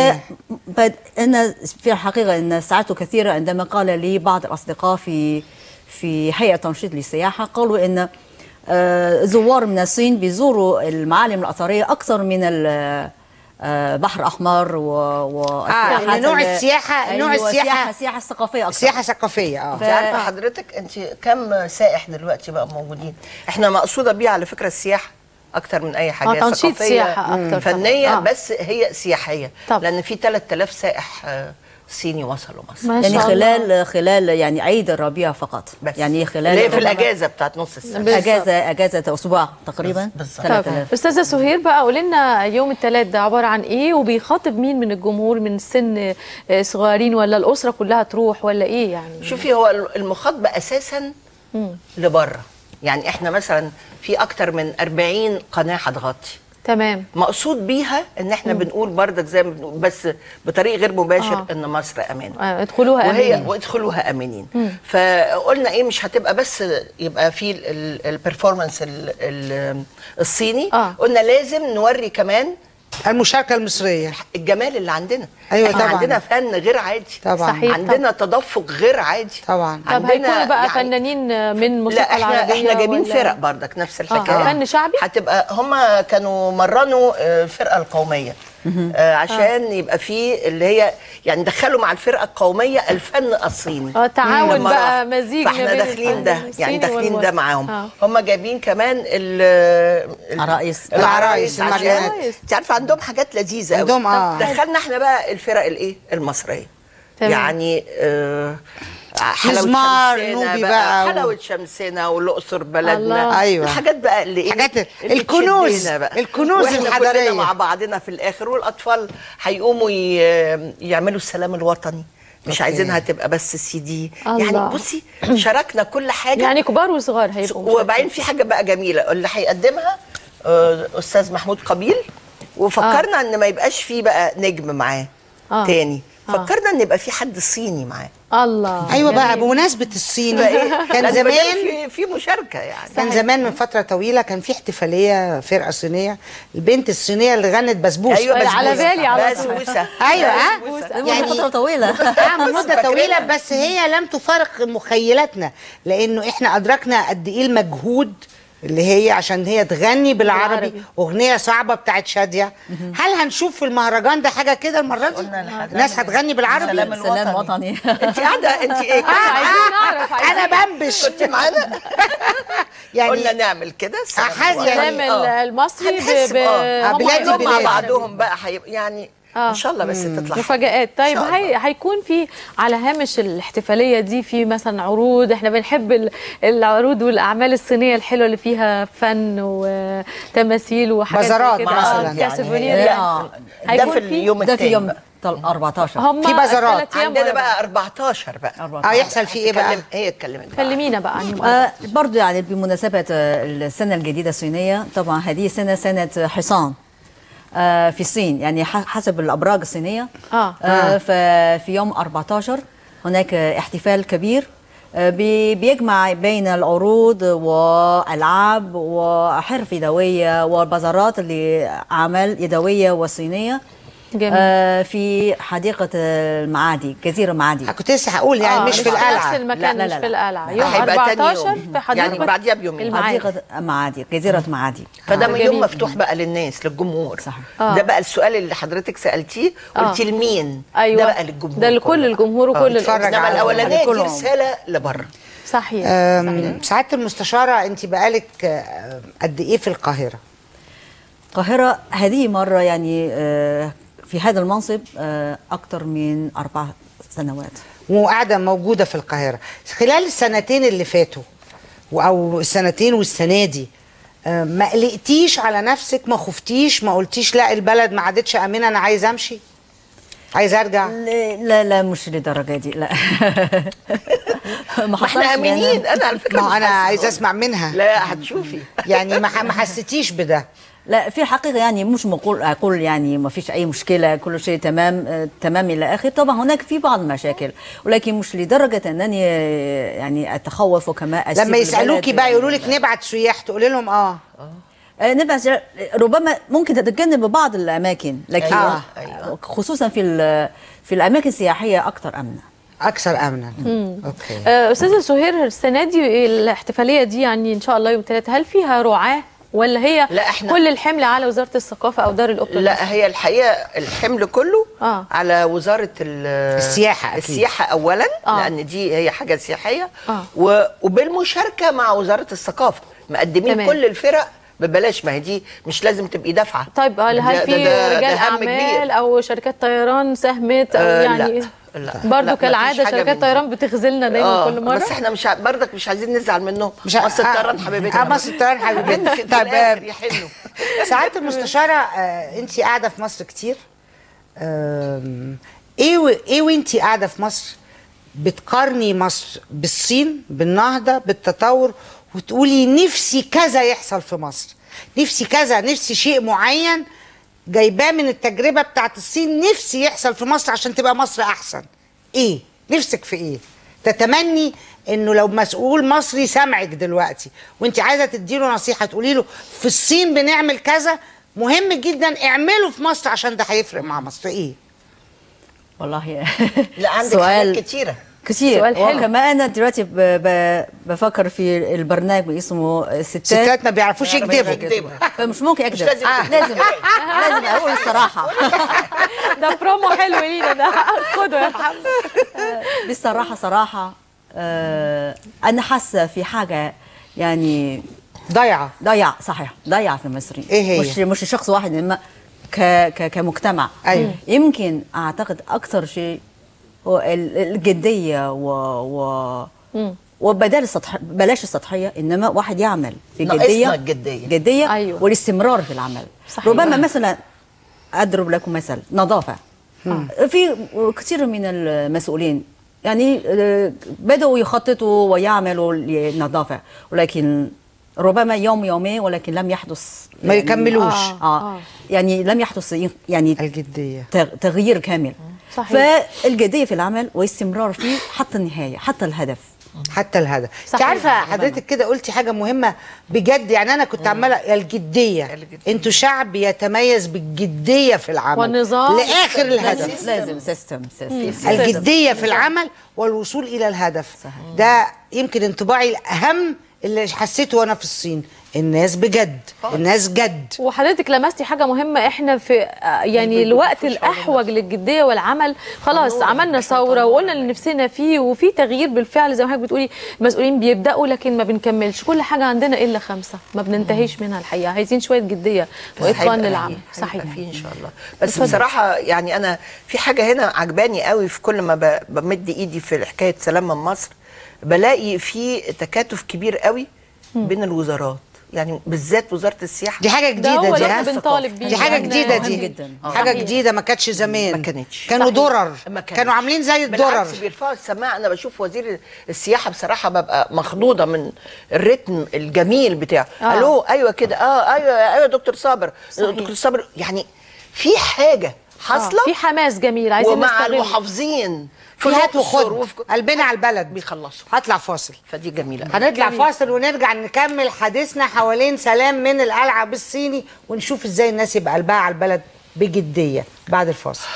أنا في الحقيقة أن سعدت كثيرا عندما قال لي بعض الأصدقاء في في هيئة تنشيط للسياحة قالوا أن آه، زوار من الصين بيزوروا المعالم الأثرية أكثر من ال- آه، بحر أحمر و, و آه، إن نوع السياحة- نوع أيوة، السياحة- السياحة السياحة الثقافية أكثر سياحه ثقافيه اه انت عارفه حضرتك انت كم سائح دلوقتي بقى موجودين احنا مقصوده بيه على فكره السياحه اكتر من اي حاجه آه، تنشيط ثقافية، سياحة أكتر طبعاً. فنيه آه. بس هي سياحيه طبعاً. لان في 3000 سائح آه، صيني وصلوا مصر ما يعني شاء الله. خلال خلال يعني عيد الربيع فقط بس يعني خلال اللي هي في الاجازه بتاعت نص السنه بالظبط. اجازه اجازه اسبوع تقريبا بالظبط. طب 3000 استاذه سهير بقى قولي لنا يوم الثلاث ده عباره عن ايه وبيخاطب مين من الجمهور من السن آه، صغيرين ولا الاسره كلها تروح ولا ايه يعني شوفي هو المخاطبه اساسا لبره يعني احنا مثلا في اكتر من 40 قناه هتغطي تمام مقصود بيها ان احنا بنقول بردك زي ما بنقول بس بطريق غير مباشر آه. ان مصر امان آه، ادخلوها وهي امنين وادخلوها امنين فقلنا ايه مش هتبقى بس يبقى في البرفورمانس الصيني آه. قلنا لازم نوري كمان المشاركه المصريه الجمال اللي عندنا أيوة احنا طبعاً. عندنا فن غير عادي طبعا صحيح. عندنا تدفق غير عادي طبعا طب عندنا هيكونوا بقى يعني- فنانين من لا موسيقى احنا العربيه احنا جايبين ولا- فرق بردك نفس الحكايه آه. فن شعبي؟ هتبقى هم كانوا مرنوا آه، الفرقه القوميه آه عشان يبقى في اللي هي يعني دخلوا مع الفرقه القوميه الفن الصيني اه تعاون لما بقى راح. مزيج ما فاحنا بين داخلين الفن ده الصيني يعني داخلين ده والمصري. معاهم آه. هم جايبين كمان ال ال- عرايس. العرايس العرايس، عشان الماريونات. انت عارفه عندهم حاجات لذيذه قوي عندهم، آه. دخلنا احنا بقى الفرق الايه المصريه تمام. يعني آه حلاوة مزمار، شمسنا نوبي بقى, بقى و- حلاوة شمسنا والأقصر بلدنا الله. أيوة. الحاجات بقى اللي إيه؟ حاجات اللي الكنوز، تشدنا بقى. الكنوز وإحنا الحضارية. كلنا مع بعضنا في الآخر والأطفال هيقوموا ي... يعملوا السلام الوطني مش أوكي. عايزينها تبقى بس سي دي الله. يعني بصي شاركنا كل حاجة يعني كبار وصغار هيبقوا وبعدين في حاجه بقى جميله اللي هيقدمها آه، استاذ محمود قبيل وفكرنا ان ما يبقاش فيه بقى نجم معاه آه. تاني آه. فكرنا ان يبقى في حد صيني معاه الله ايوه بقى جميل. بمناسبه الصين فإيه؟ كان لأن ما دام زمان في في مشاركه يعني كان زمان من فتره طويله كان في احتفاليه فرقه صينيه البنت الصينيه اللي غنت بسبوسه ايوه بسبوسة. على بالي على طول. بسبوسه ايوه ها بسبوسة. يعني يعني فتره طويله آه، من مده فاكرينها. طويله بس هي لم تفارق مخيلتنا لانه احنا ادركنا قد ايه المجهود اللي هي عشان هي تغني بالعربي بالعربي. اغنيه صعبه بتاعت شاديه هل هنشوف في المهرجان ده حاجه كده المره دي قلنا الحاجة ناس دي. هتغني بالعربي سلام سلام الوطني. وطني انت قاعده انت ايه كنت عايزين نعرف عايزين انا بنبش كنت معانا يعني قلنا نعمل كده سلام أحاز الوطني. يعني- السلام آه. المصري ب- هنحس ب- بآه. هم بلادي عندهم كلهم مع بلاد. بعضهم بقى هيبقى يعني آه. ان شاء الله بس تطلع مفاجآت طيب إن شاء هي هيكون في على هامش الاحتفالية دي في مثلا عروض احنا بنحب ال- العروض والأعمال الصينية الحلوة اللي فيها فن وتماثيل وحاجات زي بازارات كده. مثلاً. آه، يعني كسوفونير هي- يعني. آه. ده هيكون في اليوم ده في التاني يوم بقى. طل- 14 هم في بازارات. الثلاث أيام عندنا ورا بعض. بقى 14 بقى 14. اه يحصل في ايه بقى تكلم- هي اتكلمت بقى. كلمينا بقى عن آه برضو يعني بمناسبة آه، السنة الجديدة الصينية طبعا هذه السنة سنة حصان آه في الصين يعني ح- حسب الأبراج الصينية آه. آه ففي يوم 14 هناك احتفال كبير آه، بي- بيجمع بين العروض والألعاب وحرف يدوية والبازارات اللي أعمال يدوية وصينية جميل. آه في حديقة المعادي جزيرة معادي كنت لسه هقول يعني آه، مش في نفس القلعه المكان لا، لا، مش لا. في القلعة يوم هيبقى تاني 14 يوم. في حديقة يعني بعديها بيومين. المعادي. حديقة معادي جزيرة معادي فده آه. يوم جميل. مفتوح بقى للناس للجمهور صح. آه. ده بقى السؤال اللي حضرتك سالتيه قلتي آه. لمين أيوة. ده بقى للجمهور ده لكل كله. الجمهور وكل آه. يتفرج الأسرة. انما على- الاولانيه دي كلهم. رساله لبره صحيح أم، سعاده المستشاره انت بقالك آه، قد ايه في القاهره القاهرة هذه مرة يعني آه، في هذا المنصب آه، أكثر من أربع سنوات وقاعده موجوده في القاهره خلال السنتين اللي فاتوا و- او السنتين والسنه دي آه، ما قلقتيش على نفسك ما خفتيش ما قلتيش لا البلد ما عادتش امنه انا عايز امشي عايز ارجع لا لا, لا مش للدرجة دي لا ما ما حصلش احنا امنين انا على فكره ما هو مش انا حاسة. عايزه اسمع منها لا هتشوفي يعني ما ح- ما حسيتيش بده لا في الحقيقة يعني مش مقول أقول يعني ما فيش أي مشكلة كل شيء تمام آه، تمام إلى آخر طبعا هناك في بعض المشاكل ولكن مش لدرجة أنني آه، يعني أتخوف وكما أسيب لما يسالوكي البلد. بقى يقولوا لك نبعت سياح تقولي لهم اه آه، نبقى ز- ربما ممكن تتجنب بعض الأماكن لكن أيوة، آه. أيوة. خصوصا في ال- في الأماكن السياحية أكثر أمنا اكثر امنا اوكي آه، استاذه سهير السنه دي الاحتفاليه دي يعني ان شاء الله يوم ثلاثة هل فيها رعاه ولا هي لا، إحنا- كل الحمل على وزاره الثقافه او دار الاوبرا لا هي الحقيقه الحمل كله آه. على وزاره ال- السياحة أكيد. السياحه اولا آه. لان دي هي حاجه سياحيه آه. و- وبالمشاركه مع وزاره الثقافه مقدمين تمام. كل الفرق ببلاش ما هي دي مش لازم تبقي دافعه طيب هل ده- هل ده- في ده- ده رجال هم اعمال كبير. او شركات طيران ساهمت او آه، يعني لا، لا. لا، برضو مفيش كالعاده حاجة من شركات دي. طيران بتخذلنا دايما اه كل مره بس احنا مش ع- برضك مش عايزين نزعل منهم مش مش ع- مصر آه. الطيران حبيبتنا آه، مصر الطيران حبيبتنا. في طيب، الاخر آه، يحنوا سعاده المستشاره آه انت قاعده في مصر كتير آم، ايه و- ايه وانت قاعده في مصر بتقارني مصر بالصين بالنهضه بالتطور وتقولي نفسي كذا يحصل في مصر نفسي كذا نفسي شيء معين جايباه من التجربه بتاعت الصين نفسي يحصل في مصر عشان تبقى مصر احسن ايه نفسك في ايه تتمني انه لو مسؤول مصري سامعك دلوقتي وانت عايزه تديله نصيحه تقولي له في الصين بنعمل كذا مهم جدا اعمله في مصر عشان ده هيفرق مع مصر ايه والله لا عندك سؤال حاجات كتيره كتير سؤال حلو. وكمان انا دلوقتي ب... ب... بفكر في البرنامج اسمه ستات ستات ما بيعرفوش يكذبوا يكذبوا. فمش ممكن اكذب لازم آه. لازم لازم اقول الصراحه ده برومو حلو لينا ده خده يا محمد بصراحه صراحه آه انا حاسه في حاجه يعني ضايعه ضيع صحيح ضيع في مصر إيه هي؟ مش مش شخص واحد انما ك ك كمجتمع أيوة. يمكن اعتقد اكثر شيء هو ال- الجديه و, و وبدال السطح بلاش السطحيه انما واحد يعمل ناقصنا بجديه الجدية. جديه أيوة. والاستمرار في العمل صحيح. ربما مثلا اضرب لكم مثل نظافه في كثير من المسؤولين يعني آه، بدأوا يخططوا ويعملوا النظافة ولكن ربما يوم يومين ولكن لم يحدث ما يعني- يكملوش. آه, آه يعني لم يحدث يعني الجديه تغ- تغيير كامل صحيح. فالجدية في العمل واستمرار فيه حتى النهاية حتى الهدف حتى الهدف انت صحيح. عارفه حضرتك كده قلتي حاجه مهمه بجد يعني انا كنت عماله الجديه الجدية. انتوا شعب يتميز بالجديه في العمل والنظام. لاخر الهدف لازم سيستم سيستم الجديه في العمل والوصول الى الهدف ده يمكن انطباعي الاهم اللي حسيته وانا في الصين الناس بجد الناس جد وحضرتك لمستي حاجة مهمة احنا في آه، يعني الوقت الأحوج للجدية والعمل خلاص عملنا ثورة وقلنا اللي نفسنا فيه وفي تغيير بالفعل زي ما حضرتك بتقولي المسؤولين بيبدأوا لكن ما بنكملش كل حاجة عندنا إلا خمسة ما بننتهيش منها الحقيقة عايزين شوية جدية وإتقان هيبقى للعمل فيه- صحيح هيبقى فيه ان شاء الله بس بصراحه يعني انا في حاجه هنا عجباني قوي في كل ما ب- بمد ايدي في حكايه سلام من مصر بلاقي في تكاتف كبير قوي بين الوزارات يعني بالذات وزاره السياحه دي حاجه ده جديده هو دي اللي ها؟ احنا بنطالب بيه دي حاجه يعني جديده مهم دي جدا. حاجه صحيح. جديده ما كانتش زمان ما كانتش. كانوا صحيح. درر ما كانش. كانوا عاملين زي الدرر بالعكس بيرفعوا السماعه انا بشوف وزير السياحه بصراحه ببقى مخضوضه من الريتم الجميل بتاعه آه. الو ايوه كده اه ايوه ايوه دكتور صابر دكتور صابر يعني في حاجه حاصله في حماس جميل عايزين ومع نستغل المحافظين في هات الأقصر وخد وفي- قلبنا على البلد بيخلصوا هطلع فاصل فدي جميله هنطلع فاصل ونرجع نكمل حديثنا حوالين سلام من القلعه بالصيني ونشوف ازاي الناس يبقى قلبها على البلد بجديه بعد الفاصل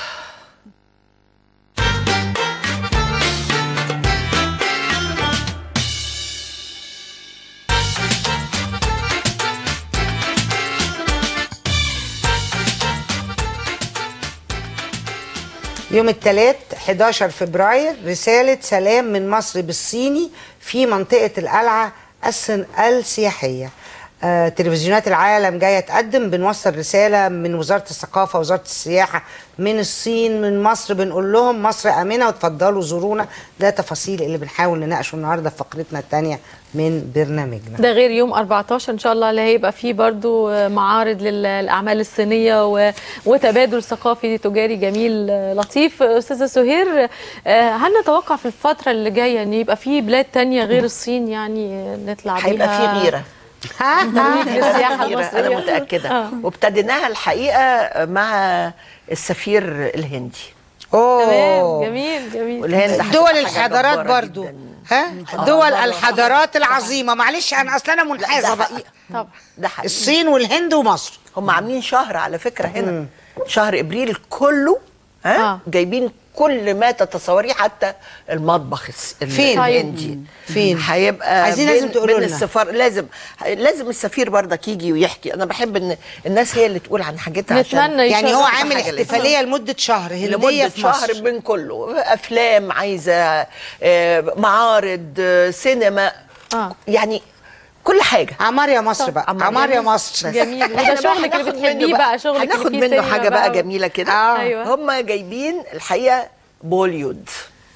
يوم الثلاث 11 فبراير رسالة سلام من مصر بالصيني في منطقة القلعة السن السياحية آه، تلفزيونات العالم جاية تقدم بنوصل رسالة من وزارة الثقافة وزارة السياحة من الصين من مصر بنقول لهم مصر آمنة وتفضلوا زورونا ده تفاصيل اللي بنحاول نناقشه النهاردة في فقرتنا الثانية من برنامجنا ده غير يوم 14 ان شاء الله اللي هيبقى فيه برضو معارض للاعمال الصينيه و... وتبادل ثقافي تجاري جميل لطيف استاذه سهير آه، هل نتوقع في الفتره اللي جايه ان يبقى فيه بلاد تانية غير الصين يعني نطلع بيها هيبقى في غيره ترويج للسياحه غيرة، المصريه انا متاكده آه. وابتديناها الحقيقه مع السفير الهندي تمام أوه جميل جميل والهند هتبقى دول حاجة الحضارات جبارة برضو جداً. ها دول الحضارات العظيمة معلش أنا أصلا أنا منحازة ده بقى حقيقة طبعا ده حقيقي الصين والهند ومصر هم عاملين شهر على فكره هنا شهر ابريل كله ها آه. جايبين كل ما تتصوريه حتى المطبخ الس- ال- فين؟ الهندي فين؟ هيبقى عايزين بين- لازم تقولوا بين لنا. السفار لازم لازم السفير برضك يجي ويحكي انا بحب ان الناس هي اللي تقول عن حاجتها عشان نتمنى يعني هو يشرفنا عامل حاجة لازم. احتفالية لمدة شهر هندية لمدة في شهر مصر من كله افلام عايزه آه، معارض آه، سينما آه. يعني كل حاجه عمار يا مصر بقى عمار عمار يا يا مصر جميل إحنا وده بقى شغلك اللي هناخد بتحبيه منه بقى شغلك اللي هناخد فيه منه سينما حاجه بقى جميله كده آه. أيوة. هم جايبين الحقيقه بوليود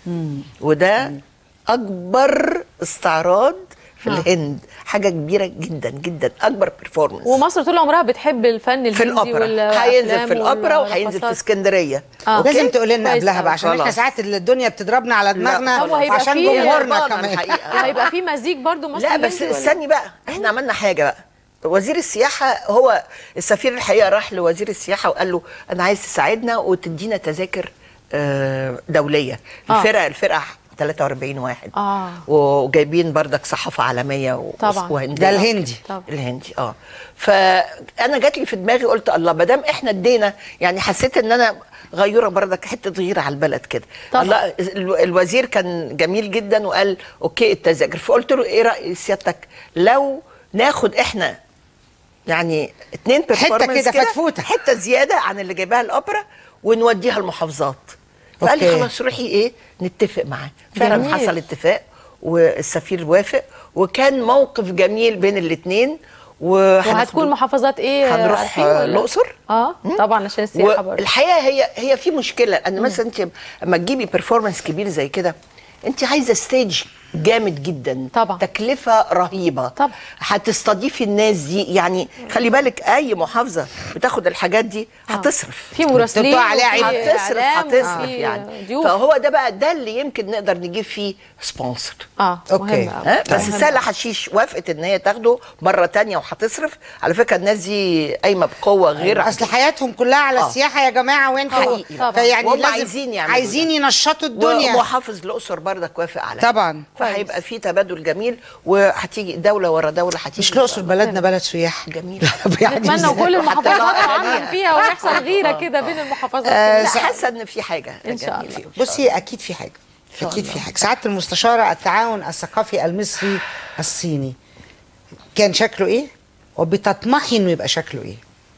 وده اكبر استعراض في الهند حاجه كبيره جدا جدا اكبر بيرفورمانس ومصر طول عمرها بتحب الفن في الهندي الاوبرا هينزل والأفلام في الاوبرا وهينزل في والرقصات. اسكندريه آه. أوكي؟ لازم تقول لنا كويس قبلها أوي. بقى عشان احنا خلاص. ساعات الدنيا بتضربنا على دماغنا هو هيبقى وعشان فيه جمهورنا يابانا كمان الحقيقة. وهيبقى في مزيج برضو مصر لا بس هندي ولا- استني بقى احنا عملنا حاجه بقى وزير السياحه هو السفير الحقيقه راح لوزير السياحه وقال له انا عايز تساعدنا وتدينا تذاكر آه، دوليه آه. الفرقه الفرقه 43 واحد آه. وجايبين بردك صحافه عالميه و- طبعاً. وهندية. ده الهندي. طبعاً. الهندي اه فانا جات لي في دماغي قلت الله ما دام احنا ادينا يعني حسيت ان انا غيوره بردك حته غيره على البلد كده طبعاً. الله ال- الوزير كان جميل جدا وقال اوكي التذاكر فقلت له ايه راي سيادتك لو ناخد احنا يعني اتنين حتة performance كده فتفوتة. حته زياده عن اللي جايباها الاوبرا ونوديها المحافظات فقال لي أوكي. خلاص روحي ايه نتفق معاه فعلا جميل. حصل اتفاق والسفير وافق وكان موقف جميل بين الاثنين وهتكون محافظات ايه هنروح عارفين آه، ولا؟ الأقصر. اه طبعا عشان السياحه برضه والحقيقه هي هي في مشكله ان مثلا انت لما تجيبي بيرفورمانس كبير زي كده انت عايزه ستيج جامد جدا طبعا. تكلفه رهيبه طبعا. هتستضيفي الناس دي يعني خلي بالك اي محافظه بتاخد الحاجات دي هتصرف في مراسلين بتبقى عليها وفي عبء. هتصرف إعلام هتصرف وفي يعني ضيوف فهو ده بقى ده اللي يمكن نقدر نجيب فيه سبونسر اه أوكي. مهم أوي. ها بس مهم سهله حشيش وافقت ان هي تاخده مره تانية وهتصرف على فكره الناس دي قايمه بقوه غير اصل حياتهم كلها على آه. السياحه يا جماعه وانتوا حقيقي. طبعاً. فيعني وهم لازم عايزين يعملوا عايزين ده. ينشطوا الدنيا ومحافظ الاقصر بردك وافق على طبعا فهيبقى في تبادل جميل وهتيجي دوله ورا دوله هتيجي مش الاقصر بلدنا بلد سياح جميل نتمنى كل المحافظات حتى تعمل فيها ويحصل غيره كده بين المحافظات آه، لا كلها. حاسه ان في حاجه إن شاء جميلة. الله. بصي اكيد في حاجه شاء اكيد الله. في حاجه سعاده المستشاره التعاون الثقافي المصري الصيني كان شكله ايه وبتطمحي انه يبقى شكله ايه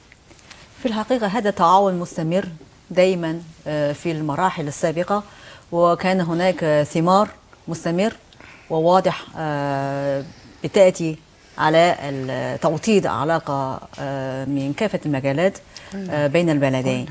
في الحقيقة هذا تعاون مستمر دائما آه، في المراحل السابقة وكان هناك آه، ثمار مستمر وواضح آه، بتأتي على ال- توطيد علاقة آه، من كافة المجالات آه، بين البلدين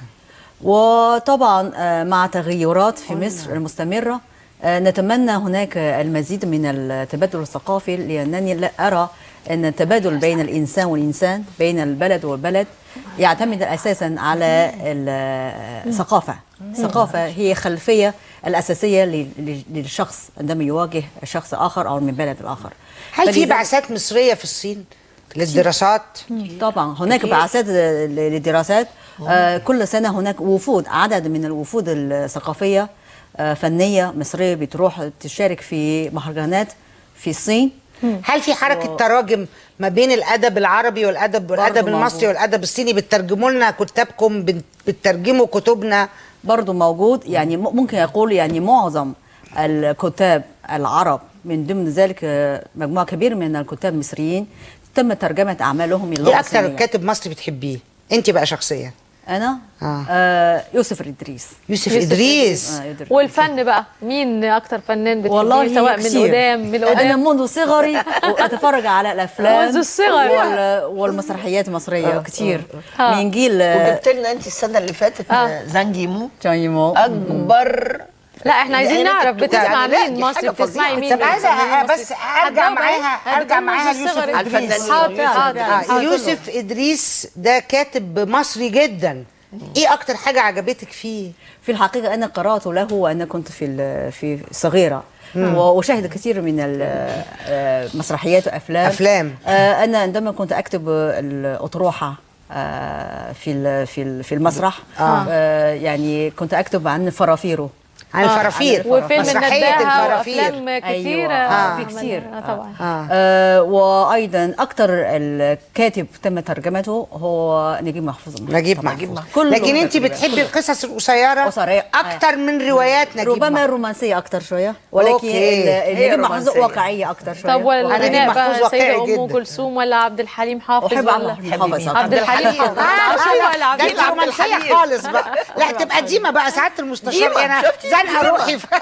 وطبعا آه، مع تغيرات في مصر المستمرة آه، نتمنى هناك المزيد من التبادل الثقافي لأنني لا أرى أن التبادل بين الإنسان والإنسان بين البلد والبلد يعتمد أساسا على ال- الثقافة الثقافة هي خلفية الأساسية لل- لل- للشخص عندما يواجه شخص آخر أو من بلد الآخر هل في فلذلك- بعثات مصريه في الصين للدراسات طبعا هناك كتير. بعثات ل- للدراسات آه كل سنه هناك وفود عدد من الوفود الثقافيه آه فنيه مصريه بتروح تشارك في مهرجانات في الصين هل في حركه تراجم ما بين الادب العربي والادب والادب موجود. المصري والادب الصيني بتترجموا لنا كتابكم بت- بتترجموا كتبنا برضو موجود يعني م- ممكن يقول يعني معظم الكتاب العرب من ضمن ذلك آه، مجموعه كبيره من الكتاب المصريين تم ترجمه اعمالهم للغه ايه اكتر الصينية. كاتب مصري بتحبيه انت بقى شخصيا انا آه. آه يوسف الادريس يوسف يوسف ادريس آه إدريس. والفن بقى مين اكتر فنان بتحبيه والله سواء من كتير. قدام من انا قدام منذ صغري واتفرج على الافلام منذ الصغر. وال... والمسرحيات المصريه كتير آه. من جيل وجبت لنا انت السنه اللي فاتت آه. زانجيمو جايمو اكبر لا احنا عايزين يعني نعرف أنت بتسمع يعني لا، مين دي مصري حاجة بتسمعي فظيعة. مين طب عايزه فنانين بس مصري؟ ارجع هتجاوب إيه؟ معاها ارجع هتجاوب معاها منذ ليوسف الصغر. ادريس الفنانين. حاضر حاضر آه، حاضر. يوسف ادريس ده كاتب مصري جدا ايه اكتر حاجه عجبتك فيه في الحقيقه انا قراته له وانا كنت في ال- في صغيره واشاهد كثير من المسرحيات وافلام أفلام. آه، انا عندما كنت اكتب الاطروحه آه، في ال- في ال- في المسرح آه، يعني كنت اكتب عن فرافيره عن الفرافير وفيلم مسرحيه النداهه الفرافير وافلام كتيره أيوة. آه، في عملها. كتير. آه، طبعا آه. آه وايضا اكثر الكاتب تم ترجمته هو نجيب محفوظ نجيب نجيب محفوظ كله لكن انت تقريباً. بتحبي القصص القصيره قصيرة. اكتر من روايات نجيب ربما محفوظ. الرومانسيه اكتر شويه ولكن أوكي. ال- هي نجيب محفوظ رومانسية. واقعيه اكتر شويه طب نجيب والغناء محفوظ بقى واقعي سيدة ام جدا. كلثوم ولا عبد الحليم حافظ احب ولا عبد الحليم حافظ عبد الحليم حافظ ولا عبد ده انت الحليم رومانسيه خالص بقى لا تبقى ديما بقى سعاده المستشار ديما. انا شفتي؟ زنقه ديما. روحي في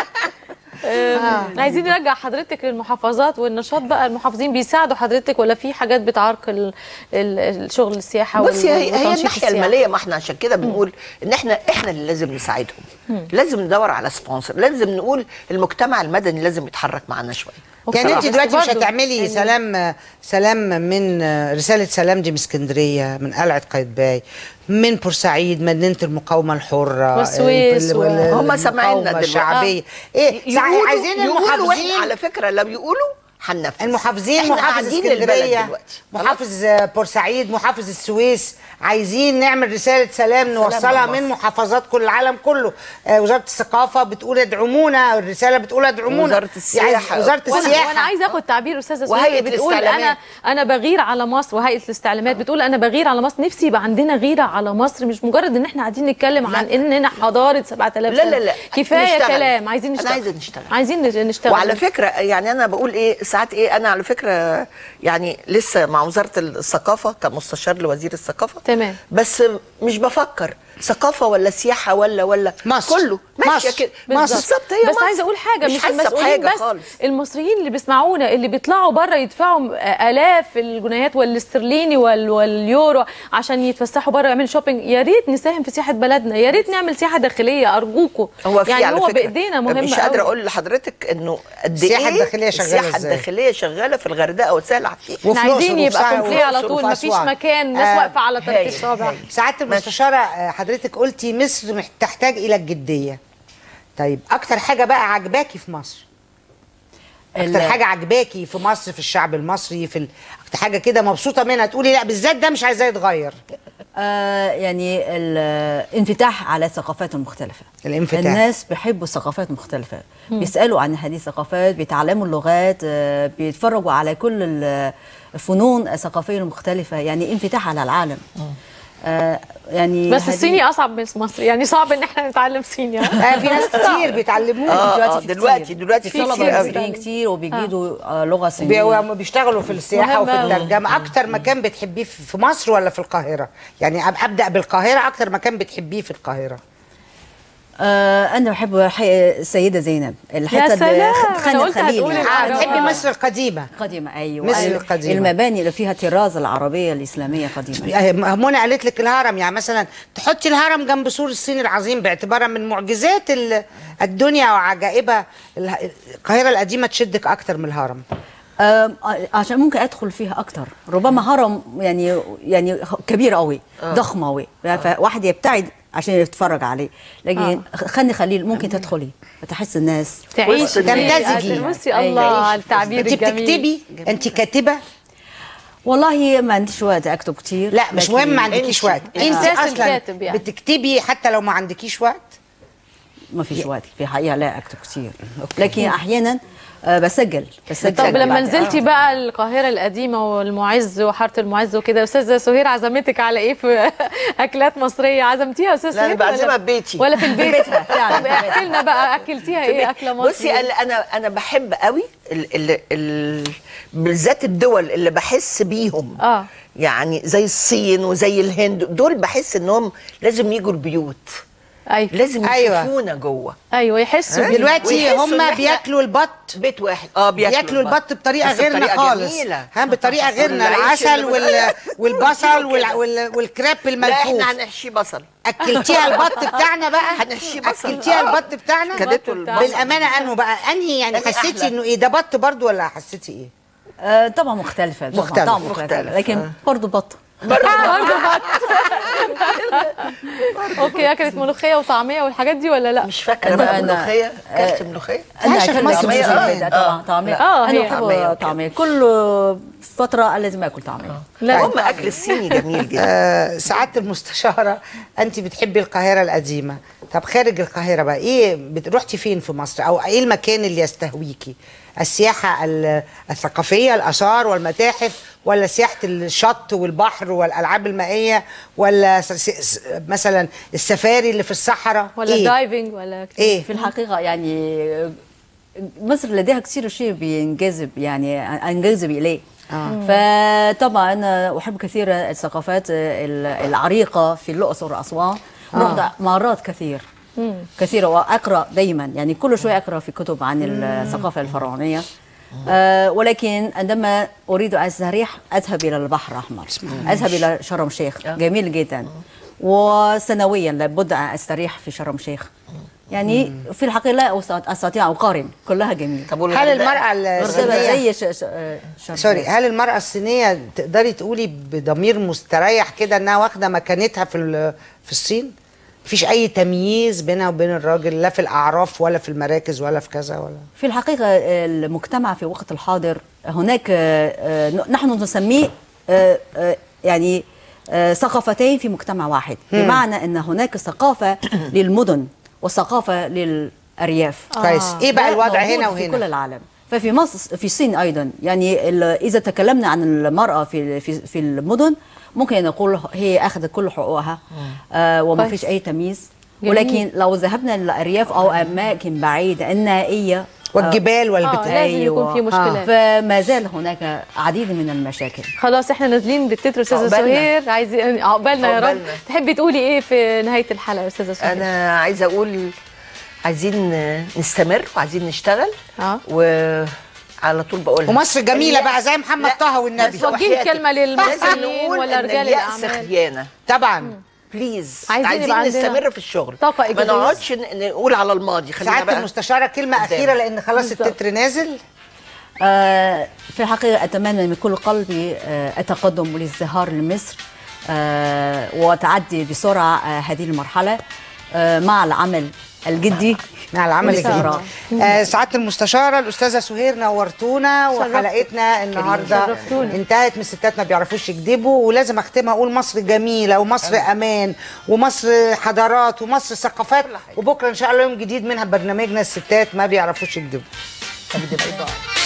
آم، عايزين نرجع حضرتك للمحافظات والنشاط بقى المحافظين بيساعدوا حضرتك ولا في حاجات بتعرقل ال- الشغل السياحه وال- بصي هي, هي وتنشيط الناحيه السياحة؟ الماليه ما احنا عشان كده بنقول ان احنا احنا اللي لازم نساعدهم لازم ندور على سبونسر لازم نقول المجتمع المدني لازم يتحرك معانا شويه يعني انت بس دلوقتي مش برضو هتعملي يعني- سلام سلام من رساله سلام دي من اسكندريه من قلعه قايتباي من بورسعيد مدينه المقاومه الحره والسويس ال- و- وال- هم سامعيننا المقاومة دلوقتي. الشعبيه ايه سع- يقولوا- عايزين يقولوا المحافظين وإحنا على فكره لو يقولوا هننفذ المحافظين إحنا محافظ قاعدين للبلد اسكندريه دلوقتي. محافظ آه، بورسعيد محافظ السويس عايزين نعمل رساله سلام نوصلها مع من محافظات كل العالم كله آه، وزاره الثقافه بتقول ادعمونا الرساله بتقول ادعمونا وزارة السياحة. يعني وزاره وانا السياحه وانا عايزه اخد تعبير استاذه وهيئة سهير بتقول انا الاستعلامات. انا بغير على مصر وهيئه الاستعلامات بتقول انا بغير على مصر نفسي يبقى عندنا غيره على مصر مش مجرد ان احنا قاعدين نتكلم عن اننا حضاره 7000 لا سنه لا لا كفايه نشتغل. كلام عايزين أنا نشتغل عايزة نشتغل. عايزين نش- نشتغل وعلى فكره يعني انا بقول ايه ساعات ايه انا على فكره يعني لسه مع وزاره الثقافه كمستشار لوزير الثقافه تمام. بس مش بفكر ثقافه ولا سياحه ولا ولا مصر. كله ماشيه مصر. كده مصر. بالظبط هي بس مصر. عايزه اقول حاجه مش, حاسة المسؤولين بحاجة بس خالص. المصريين اللي بيسمعونا اللي بيطلعوا بره يدفعوا الاف الجنيهات والاسترليني وال... واليورو عشان يتفسحوا بره ويعملوا شوبينج يا ريت نساهم في سياحه بلدنا يا ريت نعمل سياحه داخليه ارجوكم هو في يعني على هو فكرة بايدينا مهم مش قادره قوي. اقول لحضرتك انه قد السياحة ايه الداخلية شغالة السياحه إزاي؟ الداخليه شغاله في الغردقه وسهل حشيش وفي احنا عايزين الأقصر يبقى وفي كومبليه على الأقصر طول وفي مفيش أسوان. مكان ناس آه، واقفه على هايل، 30 صابع هايل. سعاده المستشاره آه، حضرتك قلتي مصر مح- تحتاج الى الجديه طيب اكتر حاجه بقى عجباكي في مصر اكتر ال- حاجه عجباكي في مصر في الشعب المصري في ال... اكتر حاجه كده مبسوطه منها تقولي لا بالذات ده مش عايزاه يتغير آه يعني الانفتاح على الثقافات المختلفة الانفتاح. الناس بيحبوا الثقافات المختلفة بيسألوا عن هذه الثقافات بيتعلموا اللغات آه بيتفرجوا على كل ال- الفنون الثقافية المختلفة يعني انفتاح على العالم آه يعني بس هذه- الصيني اصعب من مصر يعني صعب ان احنا نتعلم صيني آه في ناس كتير بيتعلموه آه، آه، في دلوقتي- كتير. دلوقتي في طلبة كتير قوي. مصريين كتير وبيجيدوا آه لغة بي- صينية وهم بيشتغلوا في السياحه مهم وفي أوي. الترجمه اكتر مكان بتحبيه في في مصر ولا في القاهره يعني أب- ابدا بالقاهره اكتر مكان بتحبيه في القاهره آه انا بحب حي- السيدة زينب الحتة سلام، اللي أنا خان قلت الخليل هتقولي يعني. اه العرب. بتحبي مصر القديمه قديمة أيوة مصر ال- القديمة. المباني اللي فيها طراز العربية الإسلامية قديمة منى قالت لك الهرم يعني مثلا تحطي الهرم جنب سور الصين العظيم باعتبارها من معجزات ال- الدنيا وعجائبها اله- القاهره القديمه تشدك اكتر من الهرم آم، آه، عشان ممكن أدخل فيها أكتر ربما هرم يعني يعني كبير قوي ضخم قوي فواحد يبتعد عشان يتفرج عليه لكن خاني خليل ممكن تدخلي فتحس الناس تعيش وسط تمتزجي. بصي أيوة. الله على التعبير انت الجميل بتكتبي انت كاتبه والله ما عنديش وقت أكتب كتير لا مش لكن- مهم ما عندكيش وقت انت إحساس اصلا الكاتب يعني. بتكتبي حتى لو ما عندكيش وقت ما فيش وقت في حقيقة لا أكتب كتير لكن أحيانا آه، بسجل بسجل طب لما بعد- نزلتي بقى القاهرة القديمة والمعز وحارة المعز وكده أستاذة سهير عزمتك على إيه في أكلات مصرية عزمتيها يا أستاذ لا، أنا سهير ولا- بعزمها في بيتي. ولا في البيت بيتها، فعلا. طب احكي لنا بقى أكلتيها إيه أكلة مصرية بصي انا انا انا بحب قوي ال ال ال بالذات الدول اللي بحس بيهم آه. يعني زي الصين وزي الهند دول بحس انهم لازم يجوا البيوت أيوة لازم أيوة. يشوفونا جوه أيوة يحسوا بيه. دلوقتي ويحسوا إن هم إحنا- بياكلوا البط بيت واحد اه بياكلوا, بياكلوا البط بطريقه بس غيرنا بطريقة خالص جميلة. ها بطريقه غيرنا والعيش العسل اللي وال... بال- والبصل وال... كده. وال... والكراب لا الملفوف احنا هنحشي بصل اكلتيها البط بتاعنا بقى هنحشي بصل. اكلتيها آه. البط بتاعنا كلته بتاعنا. البصل بالامانه انه بقى انهي يعني أنهي حسيتي أحلى؟ انه ايه ده بط برضو ولا حسيتي ايه آه، طبعا مختلفة طبعاً، مختلف. طبعا مختلف مختلف، لكن آه. برضه بط أوكي أكلت ملوخية وطعمية والحاجات دي ولا لا مش فاكره أنا- بقى أنا- ملوخيه آه، كلت ملوخيه انا عايشة في أكلت مصر طعمية، من آه، زمان. طبعا طعمية آه، انا هي بحب طعمية طعمية كل فترة لازم اكل طعمية لا هم اكل الصيني جميل جدا آه سعاده المستشاره انت بتحبي القاهره القديمه طب خارج القاهره بقى ايه بت- رحتي فين في مصر او ايه المكان اللي يستهويكي السياحه ال- الثقافيه الاثار والمتاحف ولا سياحه الشط والبحر والالعاب المائيه ولا س- س- مثلا السفاري اللي في الصحراء ولا إيه؟ دايفنج ولا كده. ايه في الحقيقة يعني مصر لديها كثير شيء بينجذب يعني انجذب اليه فطبعا انا احب كثير الثقافات ال- العريقه في الاقصر واسوان رحت مرات كثير كثيرة واقرا دائما يعني كل شوي اقرا في كتب عن الثقافه الفرعونيه آه ولكن عندما اريد ان استريح اذهب الى البحر الاحمر اذهب الى شرم الشيخ جميل جدا وسنويا لابد ان استريح في شرم الشيخ يعني في الحقيقه لا أستط- استطيع ان اقارن كلها جميله طب هل والغردقة؟ المراه مرتبة الصينيه زي ش... ش... آه، شرم سوري الشيخ. هل المرأة الصينية تقدري تقولي بضمير مستريح كده انها واخدة مكانتها في ال- في الصين مفيش اي تمييز بينها وبين الراجل لا في الاعراف ولا في المراكز ولا في كذا ولا في الحقيقة المجتمع في وقت الحاضر هناك آه، آه، نحن نسميه آه، آه، يعني آه، ثقافتين في مجتمع واحد بمعنى أن هناك ثقافة للمدن وثقافة للأرياف كويس ايه بقى ده الوضع موجود هنا في كل وهنا العالم ففي مصر في الصين ايضا يعني ال- اذا تكلمنا عن المراه في في في المدن ممكن نقول هي اخذت كل حقوقها آه وما كويس. فيش اي تمييز جميل. ولكن لو ذهبنا للارياف او اماكن بعيده النائيه والجبال اه والبتاع لازم يكون في مشكلات فما زال هناك عديد من المشاكل خلاص احنا نازلين بالتتر استاذه عقبالنا. سهير عايزين عقبالنا يا رب عقبالنا. تحبي تقولي ايه في نهايه الحلقه يا استاذه سهير انا عايزه اقول عايزين نستمر وعايزين نشتغل اه وعلى طول بقولها ومصر جميله اليأس- بقى زي محمد لا، طه والنبي بس وجهي وحياتك. كلمة لازم للمصريين نقول ولا إن رجال اليأس الأعمال. خيانه طبعا بليز عايزين عايزين, يبقى عندنا نستمر في الشغل طاقة ما إيجابية. نقعدش ن- نقول على الماضي خلينا سعاده بقى المستشاره كلمه قدام. اخيره لان خلاص بالظبط. التتر نازل آه، في الحقيقة أتمنى من كل قلبي آه، التقدم والازدهار لمصر آه، وتعدي بسرعة آه، هذه المرحلة آه، مع العمل الجدي مع العمل والاستمرار. الجديد آه سعاده المستشاره الاستاذه سهير نورتونا شرفتك. وحلقتنا النهارده شرفتونا. انتهت من الستات ما بيعرفوش يكذبوا ولازم اختمها اقول مصر جميله ومصر امان ومصر حضارات ومصر ثقافات وبكره ان شاء الله يوم جديد منها برنامجنا الستات ما بيعرفوش يكذبوا طب ده بقى.